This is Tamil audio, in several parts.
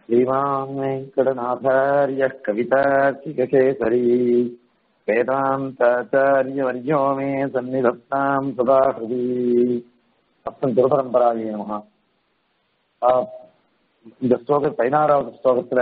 श्रीमान् वेङ्कटनाथार्यः कवितार्किककेसरी वेदान्ताचार्यवर्यो मे सन्निधत्ताम् सदा हृदि அப்புறம் திருபரம்பராய நமகா ஆஹ் இந்த ஸ்லோக பதினாறாவது ஸ்லோகத்துல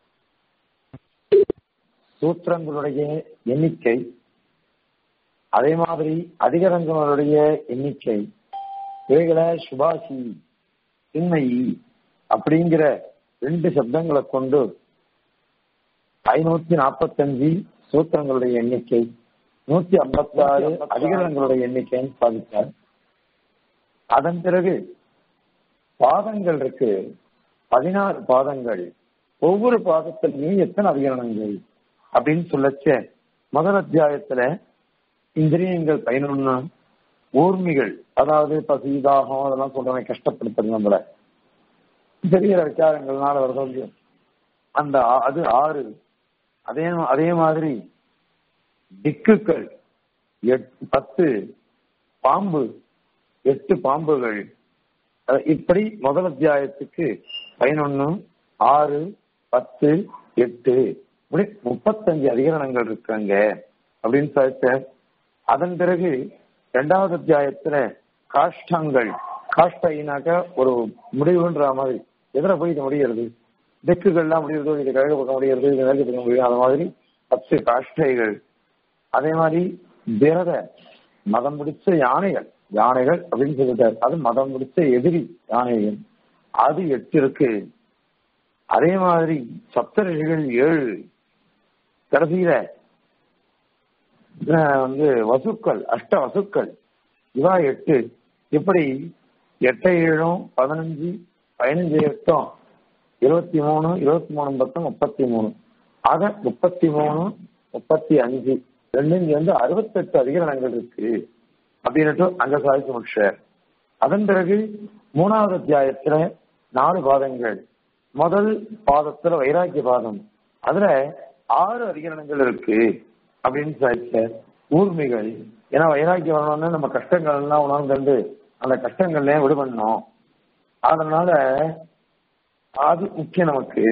சூத்திரங்களுடைய எண்ணிக்கை அதே மாதிரி அதிகரங்களுடைய எண்ணிக்கை இவைகளை சுபாஷி சின்மயி அப்படிங்கிற ரெண்டு சப்தங்களை கொண்டு ஐநூத்தி நாற்பத்தஞ்சு சூத்திரங்களுடைய எண்ணிக்கை நூத்தி ஐம்பத்தி ஆறு அதிகரங்களுடைய எண்ணிக்கைன்னு சாதித்தார் அதன் பிறகு பாதங்கள் இருக்கு பதினாறு பாதங்கள் ஒவ்வொரு பாதத்திலையும் எத்தனை அதிகரணங்கள் அப்படின்னு சொல்லச்ச முதல் அத்தியாயத்துல இந்திரியங்கள் பதினொன்னு ஊர்மிகள் அதாவது பசி தாகம் அதெல்லாம் சொல்றவங்க கஷ்டப்படுத்துறது நம்மள பெரிய விசாரங்கள்னால வருது அந்த அது ஆறு அதே அதே மாதிரி திக்குகள் பத்து பாம்பு எட்டு பாம்புகள் இப்படி முதல் அத்தியாயத்துக்கு பதினொன்னு ஆறு பத்து எட்டு இப்படி முப்பத்தஞ்சு அதிகரணங்கள் இருக்காங்க அப்படின்னு சொல்லிட்டு அதன் பிறகு இரண்டாவது அத்தியாயத்துல காஷ்டங்கள் காஷ்டைனாக்க ஒரு முடிவுன்ற மாதிரி எதிர போய் இது முடிகிறது திக்குகள்லாம் முடியுறதோ இது கழக பக்கம் முடிகிறது இது வேலை பக்கம் முடியும் அது மாதிரி பத்து காஷ்டைகள் அதே மாதிரி விரத மதம் பிடிச்ச யானைகள் யானைகள் அப்படின்னு சொல்லிட்டார் அது மதம் பிடிச்ச எதிரி யானைகள் அது எட்டு இருக்கு அதே மாதிரி சப்தரிஷிகள் ஏழு கடைசியில வந்து வசுக்கள் அஷ்ட வசுக்கள் இவா எட்டு இப்படி எட்டை ஏழும் பதினஞ்சு பதினஞ்சு எட்டும் இருபத்தி மூணு இருபத்தி மூணு பத்தம் முப்பத்தி மூணு ஆக முப்பத்தி மூணு முப்பத்தி அஞ்சு ரெண்டு இங்க வந்து அறுபத்தெட்டு அதிகரணங்கள் இருக்கு அப்படின்னுட்டு அங்க சாதிச்சு முடிச்சார் அதன் பிறகு மூணாவது அத்தியாயத்துல நாலு பாதங்கள் முதல் பாதத்துல வைராக்கிய பாதம் அதுல ஆறு அதிகரணங்கள் இருக்கு அப்படின்னு சாதிச்சார் ஊர்மிகள் ஏன்னா வைராக்கியம் வரணும்னு நம்ம கஷ்டங்கள் எல்லாம் உணர்ந்து அந்த கஷ்டங்கள்ல விடுபடணும் அதனால அது முக்கியம் நமக்கு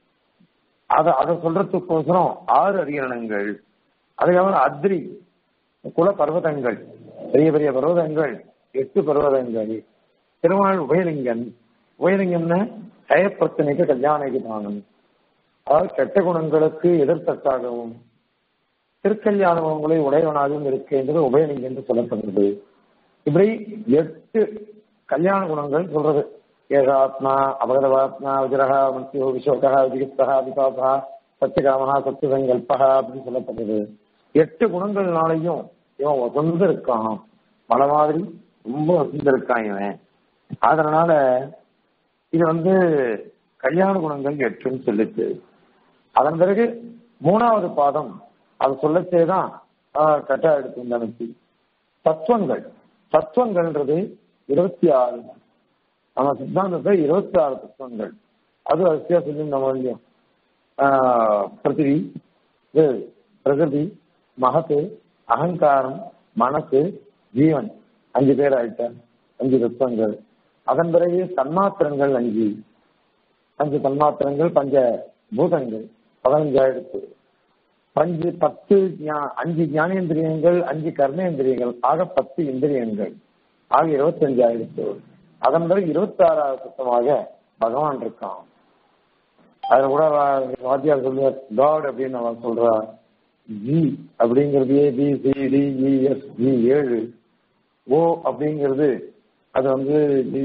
அத அதை சொல்றதுக்கோசரம் ஆறு அதிகரணங்கள் அதுக்கப்புறம் அத்ரி குல பர்வதங்கள் பெரிய பெரிய பர்வதங்கள் எட்டு பர்வதங்கள் திருமால் உபயலிங்கன் உபயலிங்கம்னு கயப்பிரச்சனைக்கு கல்யாணிக்கு தானும் அதாவது கெட்ட குணங்களுக்கு எதிர்த்தக்காகவும் திருக்கல்யாண குணங்களை உடையவனாகவும் இருக்கின்றது உபயலிங்கம் என்று சொல்லப்படுகிறது இப்படி எட்டு கல்யாண குணங்கள் சொல்றது ஏகாத்மா அபகதவாத்மா விஜரகா மத்தியோ விசோகா விஜிகிப்தா விபாபா சத்தியகாமகா சத்தியசங்கல்பா அப்படின்னு சொல்லப்படுறது எட்டு குணங்கள்னாலையும் இவன் வசந்து இருக்கான் மலை மாதிரி ரொம்ப வசந்து இருக்கான் இவன் அதனால இது வந்து கல்யாண குணங்கள் எட்டுன்னு சொல்லிச்சு அதன் பிறகு மூணாவது பாதம் அது சொல்லச்சேதான் கட்டா எடுத்து நினைச்சு தத்துவங்கள் தத்துவங்கள்ன்றது இருபத்தி ஆறு நம்ம சித்தாந்தத்தை இருபத்தி ஆறு தத்துவங்கள் அது வரிசையா சொல்லி நம்ம இல்லையும் பிருத்திவி பிரகிருதி மகத்து அகங்காரம் மனசு ஜீவன் அஞ்சு பேர் ஆயிட்டார் அஞ்சு தத்துவங்கள் அதன் பிறகு தன்மாத்திரங்கள் அஞ்சு அஞ்சு தன்மாத்திரங்கள் பஞ்ச பூதங்கள் பதினஞ்சாயிரத்து பஞ்சு பத்து அஞ்சு ஞானேந்திரியங்கள் அஞ்சு கர்மேந்திரியங்கள் ஆக பத்து இந்திரியங்கள் ஆக இருபத்தி அஞ்சாயிரத்து அதன் பிறகு இருபத்தி ஆறாவது சுத்தமாக பகவான் இருக்கான் அதுல கூட வாத்தியார் சொல்லுவார் காட் அப்படின்னு அவன் சொல்றா ஜி அப்படிங்கிறது A B C D E S G ஏழு ஓ அப்படிங்கிறது அது வந்து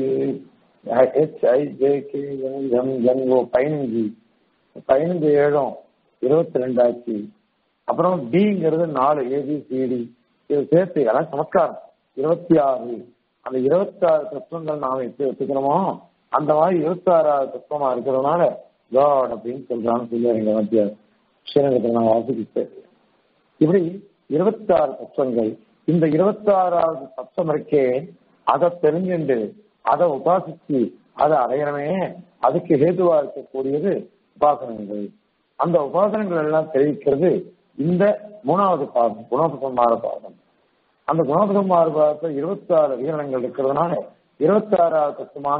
H I J K M N O பதினஞ்சு பதினஞ்சு ஏழும் இருபத்தி ரெண்டாச்சு அப்புறம் டிங்கிறது நாலு ஏபிசிடி இது சேர்த்து எல்லாம் சமஸ்காரம் இருபத்தி ஆறு அந்த இருபத்தி ஆறு தத்துவங்கள் நாம எப்படி வச்சுக்கிறோமோ அந்த மாதிரி இருபத்தி ஆறாவது தத்துவமா இருக்கிறதுனால காட் அப்படின்னு சொல்றான்னு சொல்லுவார் எங்க மத்திய ஸ்ரீரங்கத்தில் நான் வாசிக்கிட்டு இப்படி இருபத்தி ஆறு தத்துவங்கள் இந்த இருபத்தி ஆறாவது தத்துவம் இருக்கே அதை தெரிஞ்சுண்டு அதை உபாசிச்சு அதை அடையணுமே அதுக்கு ஹேதுவா இருக்கக்கூடியது உபாசனங்கள் அந்த உபாசனங்கள் எல்லாம் தெரிவிக்கிறது இந்த மூணாவது பாதம் குணோபசம்மார பாதம் அந்த குணோபசம்மார பாதத்தில் இருபத்தி ஆறு விகரணங்கள் இருக்கிறதுனால இருபத்தி ஆறாவது தத்துவமான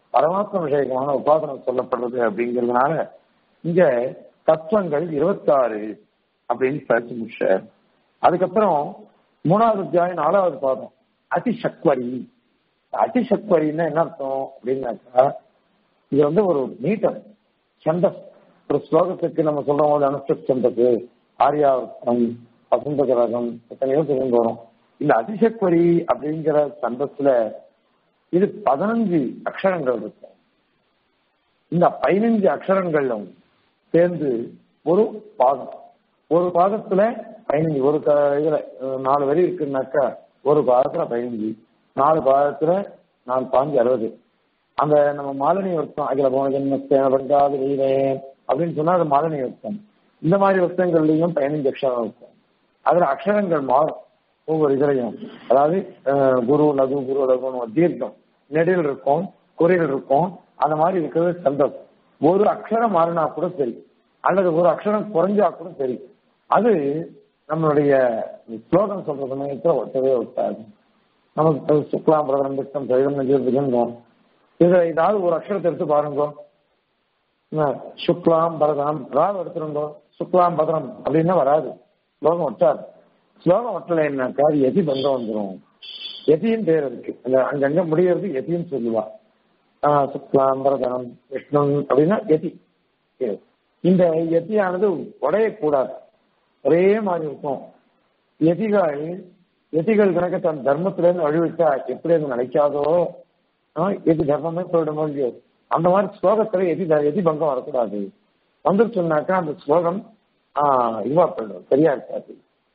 பரமாத்ம விஷயமான உபாசனம் சொல்லப்படுறது அப்படிங்கிறதுனால இங்க தத்துவங்கள் இருபத்தாறு அப்படின்னு படிச்சு முடிச்சார் அதுக்கப்புறம் மூணாவது அத்தியாயம் நாலாவது பாதம் அதிசக்வரி அதிசக்வரின்னா என்ன அர்த்தம் அப்படின்னாக்கா இது வந்து ஒரு மீட்டர் சந்தஸ் ஒரு ஸ்லோகத்துக்கு நம்ம சொல்றோம் போது அனுஷ்டப் சந்தத்து ஆரியாவர்த்தம் வசந்த கிரகம் எத்தனையோ தெரிந்து வரும் இந்த அதிசக்வரி அப்படிங்கிற சந்தத்துல இது பதினஞ்சு அக்ஷரங்கள் இருக்கும் இந்த பதினஞ்சு அக்ஷரங்களும் சேர்ந்து ஒரு பாதம் ஒரு பாதத்துல பதினஞ்சு ஒரு க- இதுல அஹ், நாலு வரி இருக்குன்னாக்கா ஒரு பாதத்துல பதினஞ்சு நாலு பாதத்துல நாலு பாஞ்சு அறுபது அந்த நம்ம மாலினி வருத்தம் அகில போன ஜென்மத்தேன பங்காது வீரேன் அப்படின்னு சொன்னா அது மாலினி வருத்தம் இந்த மாதிரி வருத்தங்கள்லயும் பதினஞ்சு அக்ஷரம் இருக்கும் அதுல அக்ஷரங்கள் மாறும் ஒவ்வொரு இதுலையும் அதாவது அஹ், குரு லகு குரு லகுன்னு ஒரு தீர்க்கம் நெடில் இருக்கும் குறில் இருக்கும் அந்த மாதிரி இருக்கிறது சந்தம் ஒரு அக்ஷரம் மாறினா கூட சரி அல்லது ஒரு அக்ஷரம் குறைஞ்சா கூட சரி அது நம்மளுடைய ஸ்லோகம் சொல்ற சமயத்துல ஒட்டவே ஒட்டாது நமக்கு சுக்லாம் பிரதம் திட்டம் சைதம் நெஞ்சிருந்தும் இதுல ஏதாவது ஒரு அக்ஷரத்தை எடுத்து பாருங்க என்ன, சுக்லாம் பரதம் ராவ் எடுத்துருந்தோ சுக்லாம் பதனம் அப்படின்னா வராது ஸ்லோகம் ஒட்டாது ஸ்லோகம் ஒட்டலைன்னாக்கா அது எதி பங்கம் வந்துடும் எதியின் பேர் இருக்கு அந்த அங்கங்க முடியறது எதின்னு சொல்லுவா ஆஹ் சுக்லாம் பரதனம் விஷ்ணு அப்படின்னா எதி இந்த எதியானது உடையக்கூடாது ஒரே மாதிரி இருக்கும் எதிகள் எதிகள் கணக்கு தன் தர்மத்திலிருந்து வழிவிட்டா எப்படி அது நினைக்காதோ ஆஹ் எதி தர்மமே போயிடும் இல்லையோ அந்த மாதிரி ஸ்லோகத்துல எதி த- எதி பங்கம் வரக்கூடாது வந்துருச்சுன்னாக்கா அந்த ஸ்லோகம் ஆஹ் இதுவா போயிடும் சரியா இருக்காது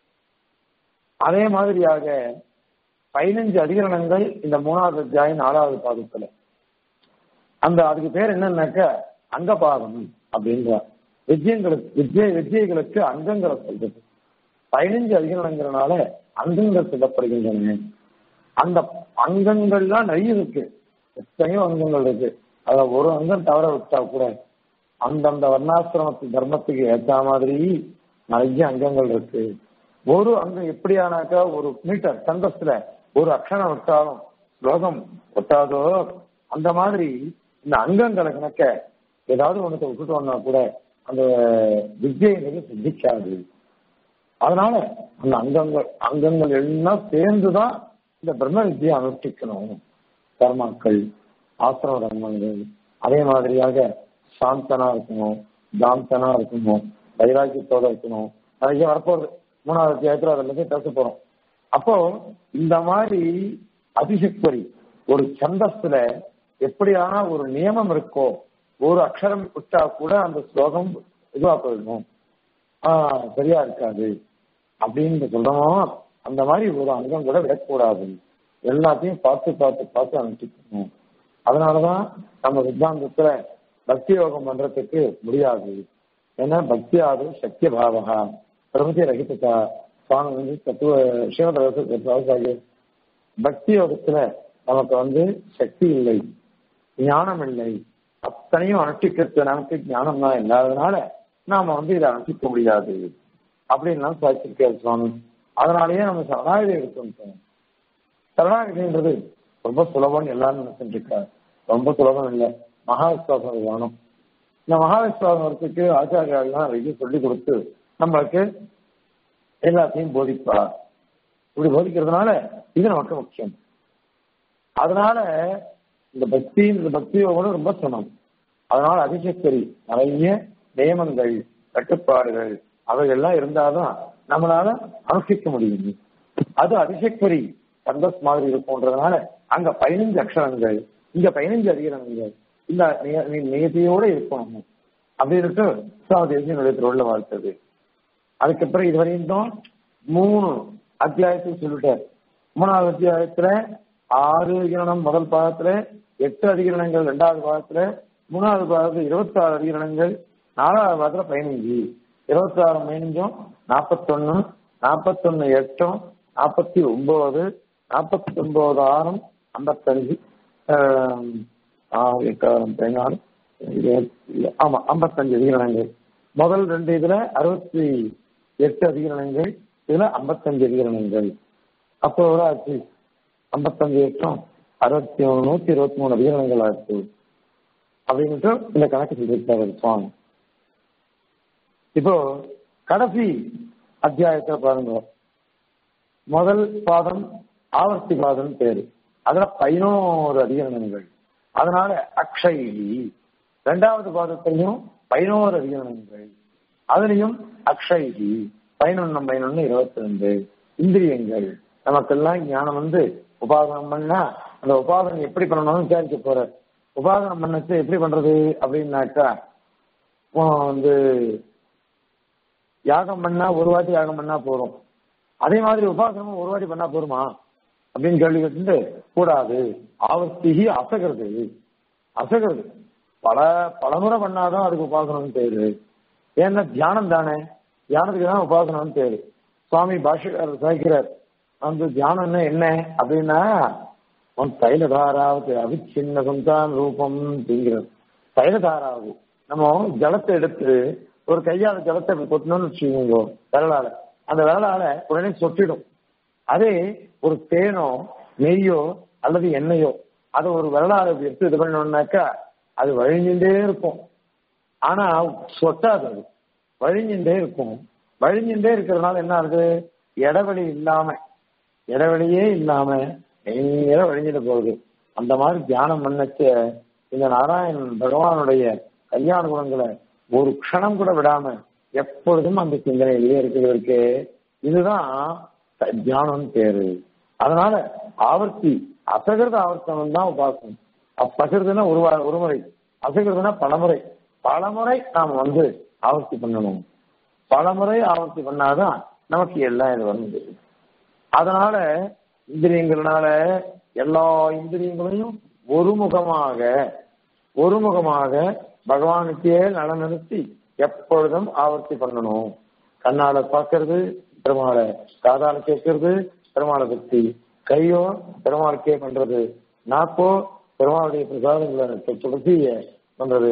அதே மாதிரியாக பதினஞ்சு அதிகரணங்கள் இந்த மூணாவது அத்தியாயம் நாலாவது பாதத்துல அந்த அதுக்கு பேர் என்னன்னாக்க அங்கபாதம் அப்படின்றார் விஜயங்களுக்கு விஜய விஜயங்களுக்கு அங்கங்களை சொல்றது பதினஞ்சு அதிகரணங்கிறனால அங்கங்கள் சொல்லப்படுகின்றன அந்த அங்கங்கள்லாம் நிறைய இருக்கு எத்தனையோ அங்கங்கள் இருக்கு அதுல ஒரு அங்கம் தவற விட்டா கூட அந்தந்த வர்ணாசிரமத்து தர்மத்துக்கு ஏற்ற மாதிரி நிறைய அங்கங்கள் இருக்கு ஒரு அங்கம் எப்படியானாக்கா ஒரு மீட்டர் சந்தஸ்துல ஒரு அக்ஷரம் விட்டாலும் ஸ்லோகம் ஒட்டாதோ அந்த மாதிரி இந்த அங்கங்களை கணக்க ஏதாவது ஒண்ணத்தை விட்டுட்டோம்னா கூட அந்த வித்தியை சித்திக்காது அதனால அந்த அங்கங்கள் அங்கங்கள் எல்லாம் சேர்ந்துதான் இந்த பிரம்ம வித்தியை அனுஷ்டிக்கணும் கர்மாக்கள் ஆசிரம தர்மங்கள் அதே மாதிரியாக சாந்தனா இருக்கணும் தாந்தனா இருக்கணும் வைராக்கியத்தோட இருக்கணும் நிறைய வரப்போகுது மூணாவது அத்தியாயத்துல அதை பத்தி பேச போறோம் அப்போ இந்த மாதிரி அதிசக்வரி ஒரு சந்தஸ்துல எப்படியான ஒரு நியமம் இருக்கோ ஒரு அக்ஷரம் விட்டா கூட அந்த ஸ்லோகம் இதுவா போயிடும் ஆஹ் சரியா இருக்காது அப்படின்னு சொல்றோமோ அந்த மாதிரி ஒரு அங்கம் கூட விடக்கூடாது எல்லாத்தையும் பார்த்து பார்த்து பார்த்து அனுப்பிக்கணும் அதனாலதான் நம்ம சித்தாந்தத்துல பக்தி யோகம் பண்றதுக்கு முடியாது ஏன்னா பக்தியாது சக்தி பாவகா பிரபதி ரகிதா சுவாமி வந்து தத்துவ சிவதரசு பக்தி யோகத்துல நமக்கு வந்து சக்தி இல்லை ஞானம் இல்லை அத்தனையும் அனுஷ்டிக்கிறது நமக்கு ஞானம் தான் இல்லாததுனால நாம வந்து இதை அனுஷ்டிக்க முடியாது அப்படின்லாம் சாதிச்சிருக்காரு சுவாமி அதனாலேயே நம்ம சரணாகதி எடுத்துட்டோம் சரணாகதின்றது ரொம்ப சுலபம்னு எல்லாரும் நினைச்சிட்டு இருக்காரு ரொம்ப சுலபம் இல்லை மகா விசுவாசம் வேணும் இந்த மகா விசுவாசம் வரத்துக்கு ஆச்சாரியாலாம் நிறைய சொல்லி கொடுத்து நம்மளுக்கு எல்லாத்தையும் போதிப்பார் இப்படி போதிக்கிறதுனால இது நமக்கு முக்கியம் அதனால இந்த பக்தி இந்த பக்தி யோகம் ரொம்ப சிரமம் அதனால அதிசக்தி நிறைய நியமங்கள் கட்டுப்பாடுகள் அவைகள்லாம் இருந்தாதான் நம்மளால அனுஷ்டிக்க முடியும் அது அதிசக்தி சந்தஸ் மாதிரி இருக்கும்ன்றதுனால அங்க பதினஞ்சு அக்ஷரங்கள் இங்க பதினஞ்சு அதிகாரங்கள் இந்த நிய- நி- நியதியோட இருக்கணும் அப்படின்ட்டு சுவாமி தேசியனுடைய திருவள்ள வாழ்த்தது அதுக்கப்புறம் இதுவரையும் தான் மூணு அத்தியாயத்தை சொல்லிட்டார் மூணாவது அத்தியாயத்துல ஆறு அதிகரணம் முதல் பாகத்துல எட்டு அதிகரணங்கள் ரெண்டாவது பாகத்துல மூணாவது பாகத்துல இருபத்தி ஆறு அதிகரணங்கள் நாலாவது பாகத்துல பதினஞ்சு இருபத்தி ஆறு பதினஞ்சும் நாற்பத்தொன்னு நாற்பத்தொன்னு எட்டும் நாற்பத்தி ஒன்பது நாற்பத்தி ஒன்பது ஆறும் ஐம்பத்தஞ்சு ஆஹ், ஆறு எட்டு ஆறு பதினாறு இருபத்தி- ஆமா ஐம்பத்தஞ்சு அதிகரணங்கள் முதல் ரெண்டு இதுல அறுபத்தி எட்டு அதிகரணங்கள் இதுல ஐம்பத்தஞ்சு அதிகரணங்கள் அப்போ எவ்வளவு ஆச்சு ஐம்பத்தஞ்சு எட்டும் அறுபத்தி மூணு நூத்தி இருபத்தி மூணு அதிகரணங்கள் ஆச்சு அப்படின்ட்டு இந்த கணக்கு சொல்லியிருக்காரு சுவாமி இப்போ கடைசி அத்தியாயத்துல பாருங்க முதல் பாதம் ஆவர்த்தி பாதம் பேரு அதுல பதினோரு அதிகரணங்கள் அதனால அக்ஷயி ரெண்டாவது பாதத்திலையும் பதினோரு அதிகரணங்கள் அதுலயும் அக்ஷயி பதினொன்னு பதினொன்னு இருபத்தி ரெண்டு இந்திரியங்கள் நமக்கெல்லாம் ஞானம் வந்து உபாசனம் பண்ணா அந்த உபாசனம் எப்படி பண்ணணும்னு விசாரிக்க போற உபாசனம் பண்ணச்சு எப்படி பண்றது அப்படின்னாக்கா வந்து யாகம் பண்ணா ஒரு வாட்டி யாகம் பண்ணா போறோம் அதே மாதிரி உபாசனமும் ஒரு வாட்டி பண்ணா போருமா அப்படின்னு கேள்வி கேட்டு கூடாது ஆவர்த்திகி அசகிறது அசகிறது பல பலமுறை பண்ணாதான் அதுக்கு உபாசனம் பேரு ஏன்னா தியானம் தானே தியானத்துக்கு தான் உபாசனம் பேரு சுவாமி பாஷ்யக்காரர் சாய்க்கிறார் அந்த தியானம்னா என்ன அப்படின்னா தைலதாராவது அவிச்சின்ன சந்தான் ரூபம் அப்படிங்கிறது தைலதாராவது நம்ம ஜலத்தை எடுத்து ஒரு கையால ஜலத்தை கொட்டணும்னு வச்சுக்கோங்க விரலால அந்த விரலால உடனே சொட்டிடும் அதே ஒரு தேனோ நெய்யோ அல்லது எண்ணெயோ அதை ஒரு விரலால எடுத்து இது பண்ணணும்னாக்கா அது வழிஞ்சுட்டே இருக்கும் ஆனா சொட்டாது அது வழிஞ்சுட்டே இருக்கும் வழிஞ்சுட்டே இருக்கிறதுனால என்ன ஆகுது இடைவெளி இல்லாம இடைவெளியே இல்லாம நேரம் வழிஞ்சிட்டு போகுது அந்த மாதிரி தியானம் பண்ணச்ச இந்த நாராயணன் பகவானுடைய கல்யாண குணங்களை ஒரு க்ஷணம் கூட விடாம எப்பொழுதும் அந்த சிந்தனையிலேயே இருக்கிறதுக்கு இதுதான் தியானம் பேரு அதனால ஆவர்த்தி அசகிருத ஆவர்த்தனம் தான் உபாசனம் அப்பகிருதுன்னா ஒரு ஒரு முறை அசகிருதுனா பலமுறை பலமுறை நாம் வந்து ஆவர்த்தி பண்ணணும் பலமுறை ஆவர்த்தி பண்ணாதான் நமக்கு எல்லாம் இது வந்து அதனால இந்திரியங்களால எல்லா இந்திரியங்களையும் ஒருமுகமாக ஒருமுகமாக பகவானுக்கே நலநிறுத்தி எப்பொழுதும் ஆவர்த்தி பண்ணணும் கண்ணால பார்க்கறது பெருமாளை காதால கேட்கறது பெருமாளை பத்தி கையோ பெருமாளுக்கே பண்றது நாக்கோ பெருமாளுடைய பிரசாதங்களை துளசிய பண்றது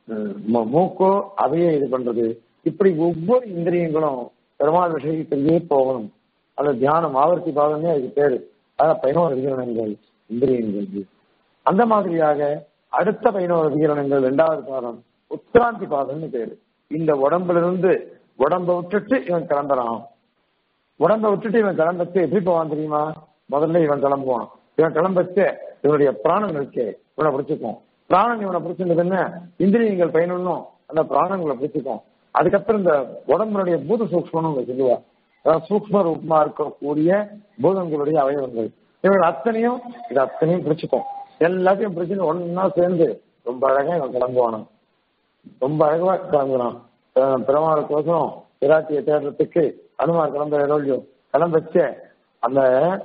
மூக்கோ அதையே இது பண்றது இப்படி ஒவ்வொரு இந்திரியங்களும் பெருமாள் விஷயத்திலேயே போகணும் அந்த தியானம் ஆவர்த்தி பாதமே அதுக்கு பேரு அதான் பதினோரு விகிரணங்கள் இந்திரியங்கள் அந்த மாதிரியாக அடுத்த பதினோரு விகிரணங்கள் இரண்டாவது பாதம் உத்ராந்தி பாதம்னு பேரு இந்த உடம்புல இருந்து உடம்ப விட்டுட்டு இவன் கிளம்புறான் உடம்ப விட்டுட்டு இவன் கிளம்பச்சு எப்படி போவான் தெரியுமா முதல்ல இவன் கிளம்புவான் இவன் கிளம்பச்சு இவனுடைய பிராணம் இருக்கே இவனை பிடிச்சிக்கும் பிராணன் இவனை பிடிச்சிருந்ததுன்னு இந்திரியங்கள் பயனும் அந்த பிராணங்களை பிடிச்சிக்கும் அதுக்கப்புறம் இந்த உடம்புடைய பூத சூக்மம் சொல்லுவா அதாவது சூக்ம ரூபமா இருக்கக்கூடிய பூதங்களுடைய அவயவங்கள் இவங்க அத்தனையும் இது அத்தனையும் பிடிச்சுக்கும் எல்லாத்தையும் பிடிச்சு ஒன்னா சேர்ந்து ரொம்ப அழகா இவன் கிளம்புவானான் ரொம்ப அழகா கிளம்புறான் பெருமாளுக்கோசரம் விராட்டியை தேடுறதுக்கு அனுமார் கிளம்புற ரோல்யோ கிளம்பச்ச அந்த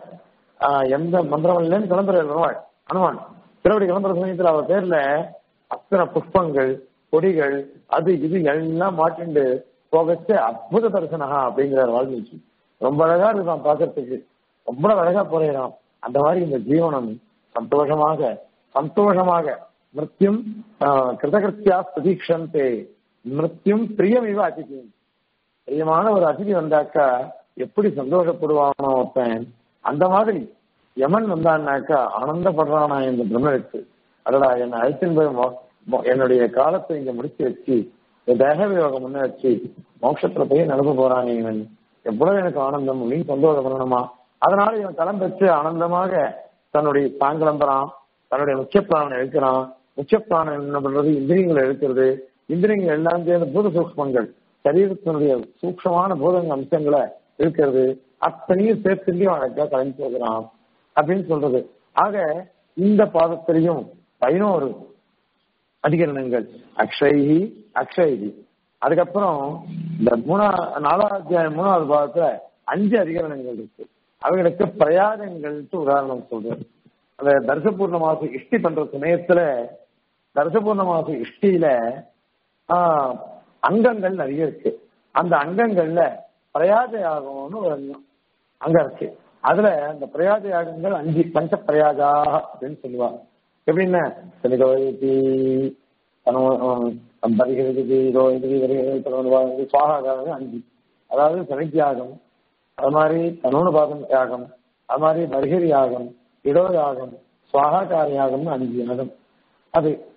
எந்த மந்திரம் இல்லைன்னு கிளம்புற பெருமாள் அனுமான் திருவடி கிளம்புற சமயத்தில் அவர் பேர்ல அத்தனை புஷ்பங்கள் கொடிகள் அது இது எல்லாம் மாட்டிண்டு போகச்ச அற்புத தரிசனகா அப்படிங்கிறார் வால்மீகி ரொம்ப அழகா இருக்கான் பாக்குறதுக்கு ரொம்ப அழகா போறான் அந்த மாதிரி இந்த ஜீவனம் சந்தோஷமாக சந்தோஷமாக மிருத்தியும் கிருதகிருத்தியா பிரதீட்சந்தே மிருத்தியும் பிரியமிவ அதிதி பிரியமான ஒரு அதிதி வந்தாக்கா எப்படி சந்தோஷப்படுவானோ ஒருத்தன் அந்த மாதிரி யமன் வந்தான்னாக்கா ஆனந்தப்படுறானா இந்த பிரம்மனுக்கு அதடா என்னை அழைச்சின் போய் என்னுடைய காலத்தை இங்க முடிச்சு வச்சு இந்த தேக வியோகம் முன்ன வச்சு மோட்சத்துல போய் நிரப்ப போறான் இவன் எவ்வளவு எனக்கு ஆனந்தம் அப்படின்னு சந்தோஷம் பண்ணணுமா அதனால இவன் கிளம்பச்சு ஆனந்தமாக தன்னுடைய தான் கிளம்புறான் தன்னுடைய முக்கிய பிராணம் எழுக்கிறான் முக்கிய பிராணம் என்ன பண்றது இந்திரியங்களை எழுக்கிறது இந்திரியங்கள் எல்லாம் சேர்ந்து பூத சூக்மங்கள் சரீரத்தினுடைய சூக்ஷமான பூதங்க அம்சங்களை இருக்கிறது அத்தனையும் சேர்த்துலையும் அழகா கலந்து போகிறான் அப்படின்னு சொல்றது ஆக இந்த பாதத்திலையும் பதினோரு அதிகரணங்கள் அக்ஷயி அக்ஷயி அதுக்கப்புறம் இந்த மூணா நாலாவது அத்தியாயம் மூணாவது பாகத்துல அஞ்சு அதிகரணங்கள் இருக்கு அவைகளுக்கு பிரயாகங்கள்ட்டு உதாரணம் சொல்றேன் அந்த தர்சபூர்ண மாச இஷ்டி பண்ற சமயத்துல தர்சபூர்ண மாச இஷ்டியில ஆஹ் அங்கங்கள் நிறைய இருக்கு அந்த அங்கங்கள்ல பிரயாத யாகம்னு ஒரு அங்க இருக்கு அதுல அந்த பிரயாத யாகங்கள் அஞ்சு பஞ்ச பிரயாகா அப்படின்னு சொல்லுவாங்க எப்படின்னா சனிகவதி பரிகிறது சுவாகாகம் அஞ்சு அதாவது சனித்தியாகம் அது மாதிரி தனோனு பாதம் யாகம் அது மாதிரி பரிகரி யாகம் இடோ யாகம் சுவாகாக்கார யாகம்னு அஞ்சு யாகம் அது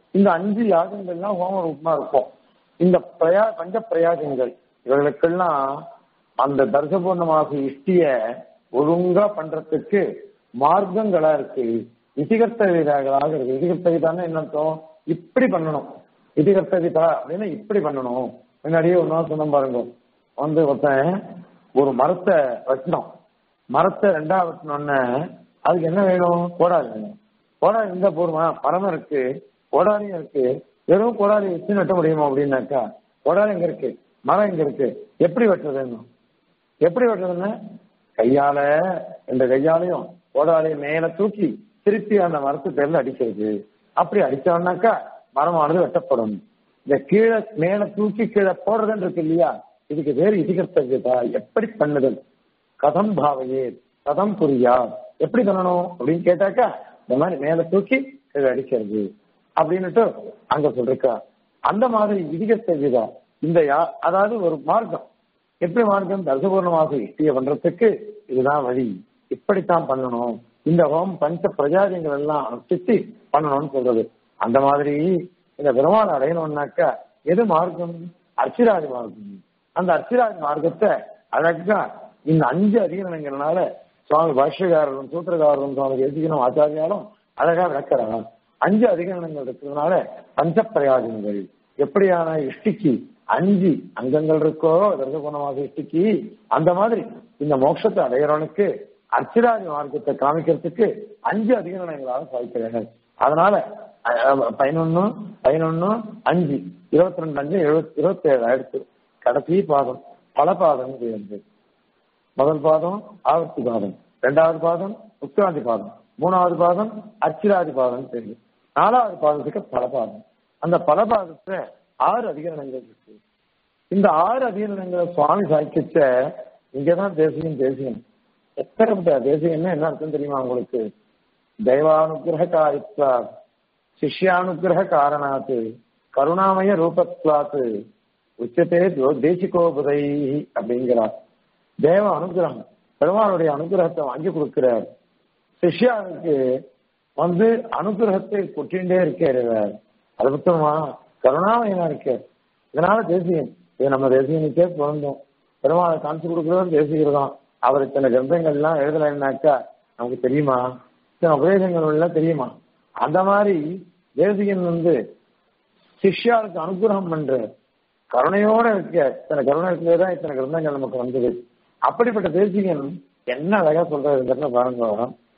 இந்த அஞ்சு யாகங்கள்லாம் ஹோம ரூபமா இருக்கும் இந்த பிரயா பஞ்ச பிரயாகங்கள் இவர்களுக்கெல்லாம் அந்த தர்சபூர்ணமாக இஷ்டிய ஒழுங்கா பண்றதுக்கு மார்க்கங்களா இருக்கு இதிகர்த்த விதாகளாக இருக்கு இதிகர்த்த விதான்னு என்ன அர்த்தம் இப்படி பண்ணணும் இதிகர்த்த விதா அப்படின்னா இப்படி பண்ணணும் முன்னாடியே ஒன்னா சொன்ன பாருங்க வந்து ஒருத்தன் ஒரு மரத்தை வெட்டணும் மரத்தை ரெண்டா வெட்டணும்னு அதுக்கு என்ன வேணும் கோடாலி வேணும் கோடாலி இருந்தா போருமா மரம் இருக்கு கோடாலியும் இருக்கு வெறும் கோடாலி வச்சு வெட்ட முடியுமா அப்படின்னாக்கா கோடாலி எங்க இருக்கு மரம் எங்க இருக்கு எப்படி வெட்டுறதுன்னு எப்படி வெட்டுறதுன்னு கையால இந்த கையாலையும் கோடாலியை மேல தூக்கி திருப்பி அந்த மரத்து பேர்ல அடிக்கிறது அப்படி அடிச்சோம்னாக்கா மரமானது வெட்டப்படும் இந்த கீழே மேல தூக்கி கீழே போடுறதுன்னு இருக்கு இல்லையா இதுக்கு பேர் இதிகர்த்தவியதா எப்படி பண்ணுதல் கதம் பாவையே கதம் புரியா எப்படி பண்ணணும் அப்படின்னு கேட்டாக்கா இந்த மாதிரி மேல தூக்கி கீழே அடிக்கிறது அப்படின்னுட்டு அங்க சொல்லிருக்கா அந்த மாதிரி விதிகத்தவியதா இந்த யா- அதாவது ஒரு மார்க்கம் எப்படி மார்க்கம் தர்சபூர்ணமாக இஷ்டிய பண்றதுக்கு இதுதான் வழி இப்படித்தான் பண்ணணும் இந்த ஹோம் பஞ்ச பிரஜாதிகள் எல்லாம் அனுஷ்டித்து பண்ணணும்னு சொல்றது அந்த மாதிரி இந்த பெருமாள் அடையணும்னாக்கா எது மார்க்கம் அர்ச்சிராஜ மார்க்கம் அந்த அர்ச்சிராஜ மார்க்கத்தை அழகா இந்த அஞ்சு அதிகரணங்கள்னால சுவாமி பாஷ்யக்காரரும் சூத்திரக்காரரும் சுவாமி தேசிகனும் ஆச்சாரியாலும் அழகா விளக்கிறாங்க அஞ்சு அதிகரணங்கள் இருக்கிறதுனால பஞ்ச பிரயாஜங்கள் எப்படியான இஷ்டிக்கு அஞ்சு அங்கங்கள் இருக்கோ தர்சகுணமாக இஷ்டிக்கு அந்த மாதிரி இந்த மோட்சத்தை அடையிறவனுக்கு அர்ச்சிராஜ மார்க்கத்தை காமிக்கிறதுக்கு அஞ்சு அதிகரணங்களாக சாதிக்கிறார்கள் அதனால அஹ், பதினொன்னு பதினொன்னு அஞ்சு இருபத்தி ரெண்டு அஞ்சு எழுபத்தி இருபத்தி ஏழு ஆயிடுச்சு கடைசி பாதம் பல பாதம் இருந்தது முதல் பாதம் ஆவர்த்தி பாதம் இரண்டாவது பாதம் உத்கிராந்தி பாதம் மூணாவது பாதம் அச்சிராதி பாதம் தெரியும் நாலாவது பாதத்துக்கு பலபாதம் அந்த பலபாதத்துல ஆறு அதிகரணங்கள் இருக்கு இந்த ஆறு அதிகரணங்களை சுவாமி சாய்க்கிச்ச இங்கதான் தேசியம் தேசியம் எத்தனை தேசியம்னா என்ன அர்த்தம் தெரியுமா உங்களுக்கு தெய்வானுகிரக காரித்வா சிஷ்யானுகிரக காரணாத்து கருணாமய ரூபத்வாத்து உச்சத்தே தேசிகோபதை அப்படிங்கிறார் தேவ அனுகிரகம் பெருமாளுடைய அனுகிரகத்தை வாங்கி கொடுக்கிறார் சிஷ்யாவுக்கு வந்து அனுகிரகத்தை கொட்டிண்டே இருக்காரு இவர். அது புத்தகமா கருணாமயனா இருக்கார் இதனால தேசியம் இது நம்ம தேசியனுக்கே பிறந்தோம் பெருமாளை காமிச்சு கொடுக்கிறவர் தேசிகிறோம் அவர் இத்தனை கிரந்தங்கள்லாம் எழுதலைன்னாக்கா நமக்கு தெரியுமா இத்தனை உபதேசங்கள் எல்லாம் தெரியுமா அந்த மாதிரி தேசிகன் வந்து சிஷ்யாவுக்கு அனுகிரகம் பண்ற கருணையோட இருக்க இத்தனை கருணை இருக்கவே தான் இத்தனை கிரந்தங்கள் நமக்கு வந்தது அப்படிப்பட்ட தேசிகன் என்ன அழகா சொல்றதுங்கிறத பாருங்க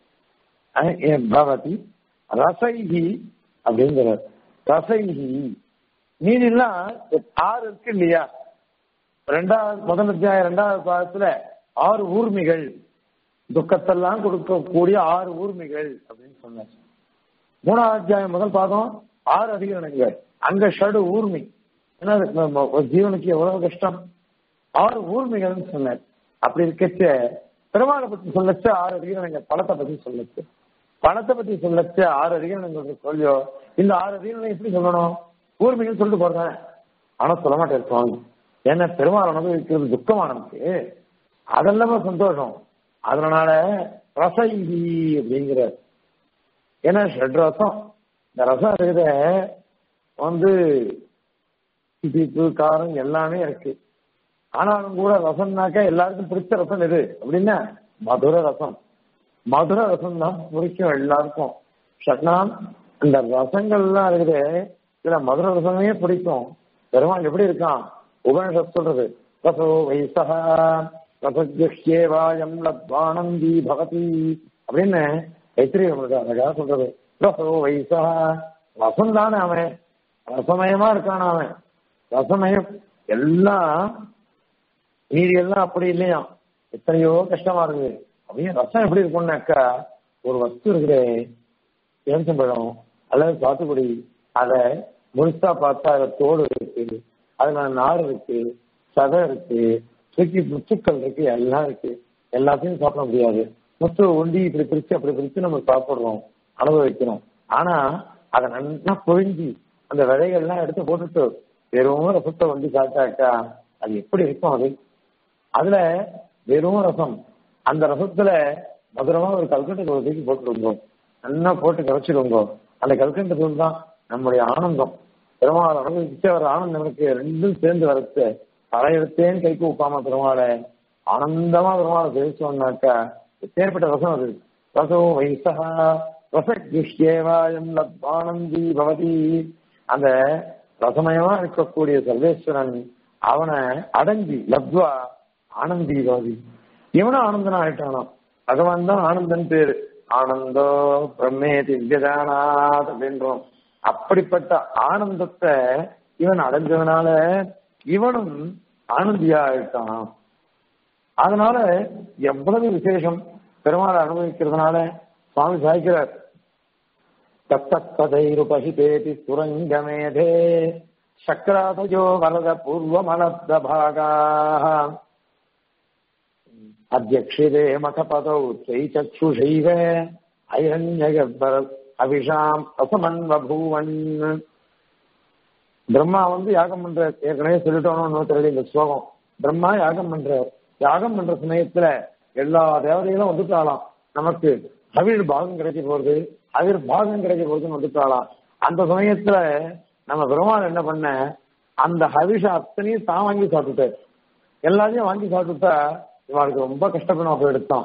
அஹ் ஏ பவதி ரசைஹி அப்படிங்கிறார் ரசைஹி மீதிலாம் ஆறு இருக்கு இல்லையா ரெண்டாவது முதல் அத்தியாயம் ரெண்டாவது பாதத்துல ஆறு ஊர்மிகள் துக்கத்தெல்லாம் கொடுக்கக்கூடிய ஆறு ஊர்மிகள் அப்படின்னு சொன்னார் மூணாவது அத்தியாயம் முதல் பாதம் ஆறு அதிகரணங்கள் அங்க ஷடு ஊர்மி ஏன்னா அது ம- ம- ஒரு ஜீவனுக்கு எவ்வளவு கஷ்டம் ஆறு ஊர்மிகள்னு சொன்னார் அப்படி இருக்கச்ச பெருமாளை பத்தி சொல்லச்ச ஆறு அதிகரணங்கள் பணத்தை பத்தி சொல்லச்சு பணத்தை பத்தி சொல்லச்ச ஆறு அதிகரணங்கள் சொல்லியோ இந்த ஆறு அதிகரணம் எப்படி சொல்லணும் ஊர்மிகள் சொல்லிட்டு போறேன் ஆனா சொல்ல மாட்டேன் சுவாமி ஏன்னா பெருமாள் அனுபவிக்கிறது துக்கமா நமக்கு அதெல்லாம சந்தோஷம் அதனால ரசைகி அப்படிங்கிற ஏன்னா ஷட் ரசம் இந்த ரசம் இருக்கிற வந்து திப்பு காரம் எல்லாமே இருக்கு ஆனாலும் கூட ரசம்னாக்கா எல்லாருக்கும் பிடிச்ச ரசம் எது அப்படின்னா மதுர ரசம் மதுர ரசம் தான் பிடிக்கும் எல்லாருக்கும் ஷட்னாம் இந்த ரசங்கள்லாம் இருக்குது இதுல மதுர ரசமே பிடிக்கும் பெருமாள் எப்படி இருக்கான் உபனிஷத் சொல்றது ரசோ வைசக ரசஜேவாயம் லத்வானந்தி பவதி அப்படின்னு கைத்திரிய அழகா சொல்றது ரசோ வைசக ரசம் தானே அவன் ரசமயமா இருக்கான் அவன் ரசமயம் எல்லாம் மீதி எல்லாம் அப்படி இல்லையா எத்தனையோ கஷ்டமா இருக்குது அப்படியே ரசம் எப்படி இருக்கும்னாக்கா ஒரு வஸ்து இருக்குதே எலுமிச்சம்பழம் அல்லது சாத்துக்குடி அதை முழுசா பார்த்தா அதுல தோடு இருக்கு அதுல நார் இருக்கு சதை இருக்கு தூக்கி முத்துக்கள் இருக்கு எல்லாம் இருக்கு எல்லாத்தையும் சாப்பிட முடியாது முத்து ஒண்டி இப்படி பிரிச்சு அப்படி பிரிச்சு நம்ம சாப்பிடுறோம் அனுபவிக்கிறோம் ஆனா அதை நல்லா பொழிஞ்சி அந்த விதைகள்லாம் எடுத்து போட்டுட்டு வெறும் ரசத்தை வந்து சாப்பிட்டாக்கா அது எப்படி இருக்கும் அது அதுல வெறும் ரசம் அந்த ரசத்துல மதுரமா ஒரு கல்கண்டு தூள் தூக்கி போட்டுருங்க நல்லா போட்டு கரைச்சிடுங்க அந்த கல்கண்டு தூள் தான் நம்முடைய ஆனந்தம் பெருமாள் அனுபவிச்சு அவர் ஆனந்தம் இருக்கு ரெண்டும் சேர்ந்து வரத்து தலையெடுத்தேன் கைக்கு உப்பாம பெருமாளை ஆனந்தமா பெருமாளை பேசுவோம்னாக்கா எப்பேற்பட்ட ரசம் அது ரசோ வைசா ரசகிஷ்யேவாயம் ஆனந்தி பவதி அந்த ரசமயமா இருக்கக்கூடிய சர்வேஸ்வரன் அவனை அடங்கி லப்வா ஆனந்தி பவதி இவனும் ஆனந்தனா ஆயிட்டானா பகவான் தான் ஆனந்தன் பேரு ஆனந்தோ பிரம்மே திவ்யதானாத் அப்படின்றோம் அப்படிப்பட்ட ஆனந்தத்தை இவன் அடைஞ்சதுனால இவனும் ஆனந்தியா ஆயிட்டான் அதனால எவ்வளவு விசேஷம் பெருமாளை அனுபவிக்கிறதுனால சுவாமி சாய்க்கிறார் தத்ததைருபகிதேதி சுரங்கமேதே சக்கராதயோ வரத பூர்வமலப்த பாகாः அத்தியக்ஷிதே மகபதௌ சைச்சக்ஷுஷைவ ஐரண்யகர்பர அபிஷாம் அசமன்வபூவன் பிரம்மா வந்து யாகம் பண்ற ஏற்கனவே சொல்லிட்டோம்னு தெரியல இந்த ஸ்லோகம் பிரம்மா யாகம் பண்ற யாகம் பண்ற சமயத்துல எல்லா தேவதைகளும் வந்துட்டாலாம் நமக்கு அவிழ் பாகம் கிடைக்க போறது அவிர் பாகம் கிடைக்க போறதுன்னு வந்துட்டாலாம் அந்த சமயத்துல நம்ம பெருமாள் என்ன பண்ண அந்த ஹவிஷம் அத்தனையும் தான் வாங்கி சாப்பிட்டுட்டாரு எல்லாத்தையும் வாங்கி சாப்பிட்டுட்டா இவளுக்கு ரொம்ப கஷ்டப்படும் போய் எடுத்தான்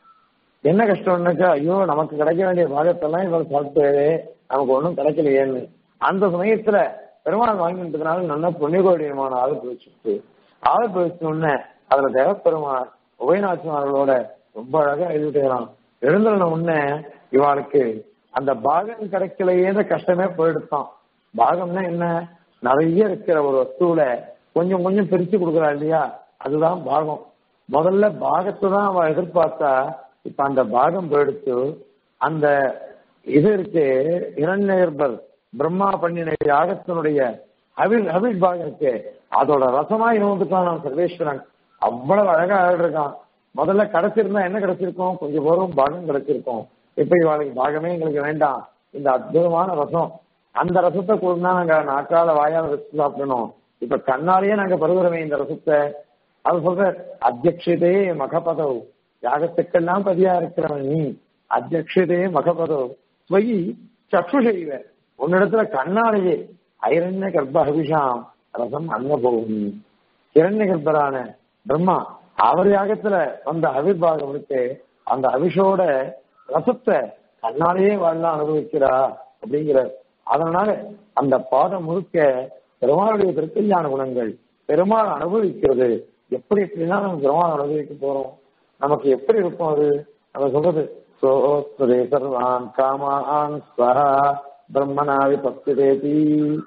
என்ன கஷ்டம்னாக்கா ஐயோ நமக்கு கிடைக்க வேண்டிய பாகத்தெல்லாம் இவள் சாப்பிட்டு நமக்கு ஒன்றும் கிடைக்கலையேன்னு அந்த சமயத்துல பெருமாள் வாங்கிட்டதுனால நல்ல புண்ணியகோடியமான ஆள் போயிடுச்சு ஆள் போயிடுச்சு உடனே அதுல தேவப்பெருமாள் உபயநாச்சிமார்களோட ரொம்ப அழகா எழுதிட்டுறான் எழுந்துன உடனே இவளுக்கு அந்த பாகம் கிடைக்கலையே கஷ்டமே போயிடுத்தான் பாகம்னா என்ன நிறைய இருக்கிற ஒரு வஸ்துவில கொஞ்சம் கொஞ்சம் பிரிச்சு கொடுக்குறா இல்லையா அதுதான் பாகம் முதல்ல பாகத்தை தான் அவ எதிர்பார்த்தா இப்ப அந்த பாகம் போயிடுச்சு அந்த இது இருக்கு இரண்யர்பர் பிரம்மா பண்ணின யாகத்தினுடைய அவில் அவில் பாகம் இருக்கு அதோட ரசமா இவந்துட்டான் நான் சர்வேஸ்வரன் அவ்வளவு அழகா ஆடுறான் முதல்ல கிடைச்சிருந்தா என்ன கிடைச்சிருக்கும் கொஞ்சம் போரும் பாகம் கிடைச்சிருக்கும் இப்ப இவாளுக்கு பாகமே எங்களுக்கு வேண்டாம் இந்த அற்புதமான ரசம் அந்த ரசத்தை கொடுத்தா நாங்க நாக்கால வாயால ரசித்து சாப்பிடணும் இப்ப கண்ணாலேயே நாங்க பருகிறோமே இந்த ரசத்தை அது சொல்ற அத்தியட்சதே மகபதவ் யாகத்துக்கெல்லாம் பதியா இருக்கிறவன் நீ அத்தியட்சதே மகபதவ் ஸ்வயி சக்ஷுஷைவ உன்னிடத்துல கண்ணாலேயே ஐரண்ய கர்ப்ப அபிஷாம் ரசம் அன்னபோகும் இரண்ய கர்ப்பரான பிரம்மா அவர் யாகத்துல வந்த அவிர்வாகம் இருக்கு அந்த அபிஷோட ரசத்தை கண்ணாலேயே வாழலாம் அனுபவிக்கிறா அப்படிங்கிற அதனால அந்த பாதம் முழுக்க பெருமாளுடைய திருக்கல்யாண குணங்கள் பெருமாள் அனுபவிக்கிறது எப்படி எப்படிலாம் நம்ம பெருமாள் அனுபவிக்க போறோம் நமக்கு எப்படி இருக்கும் அது நம்ம சொல்றது சோஸ்தே சர்வான் காமான் ஸ்வஹா பிரம்மனாவி பக்திதேதி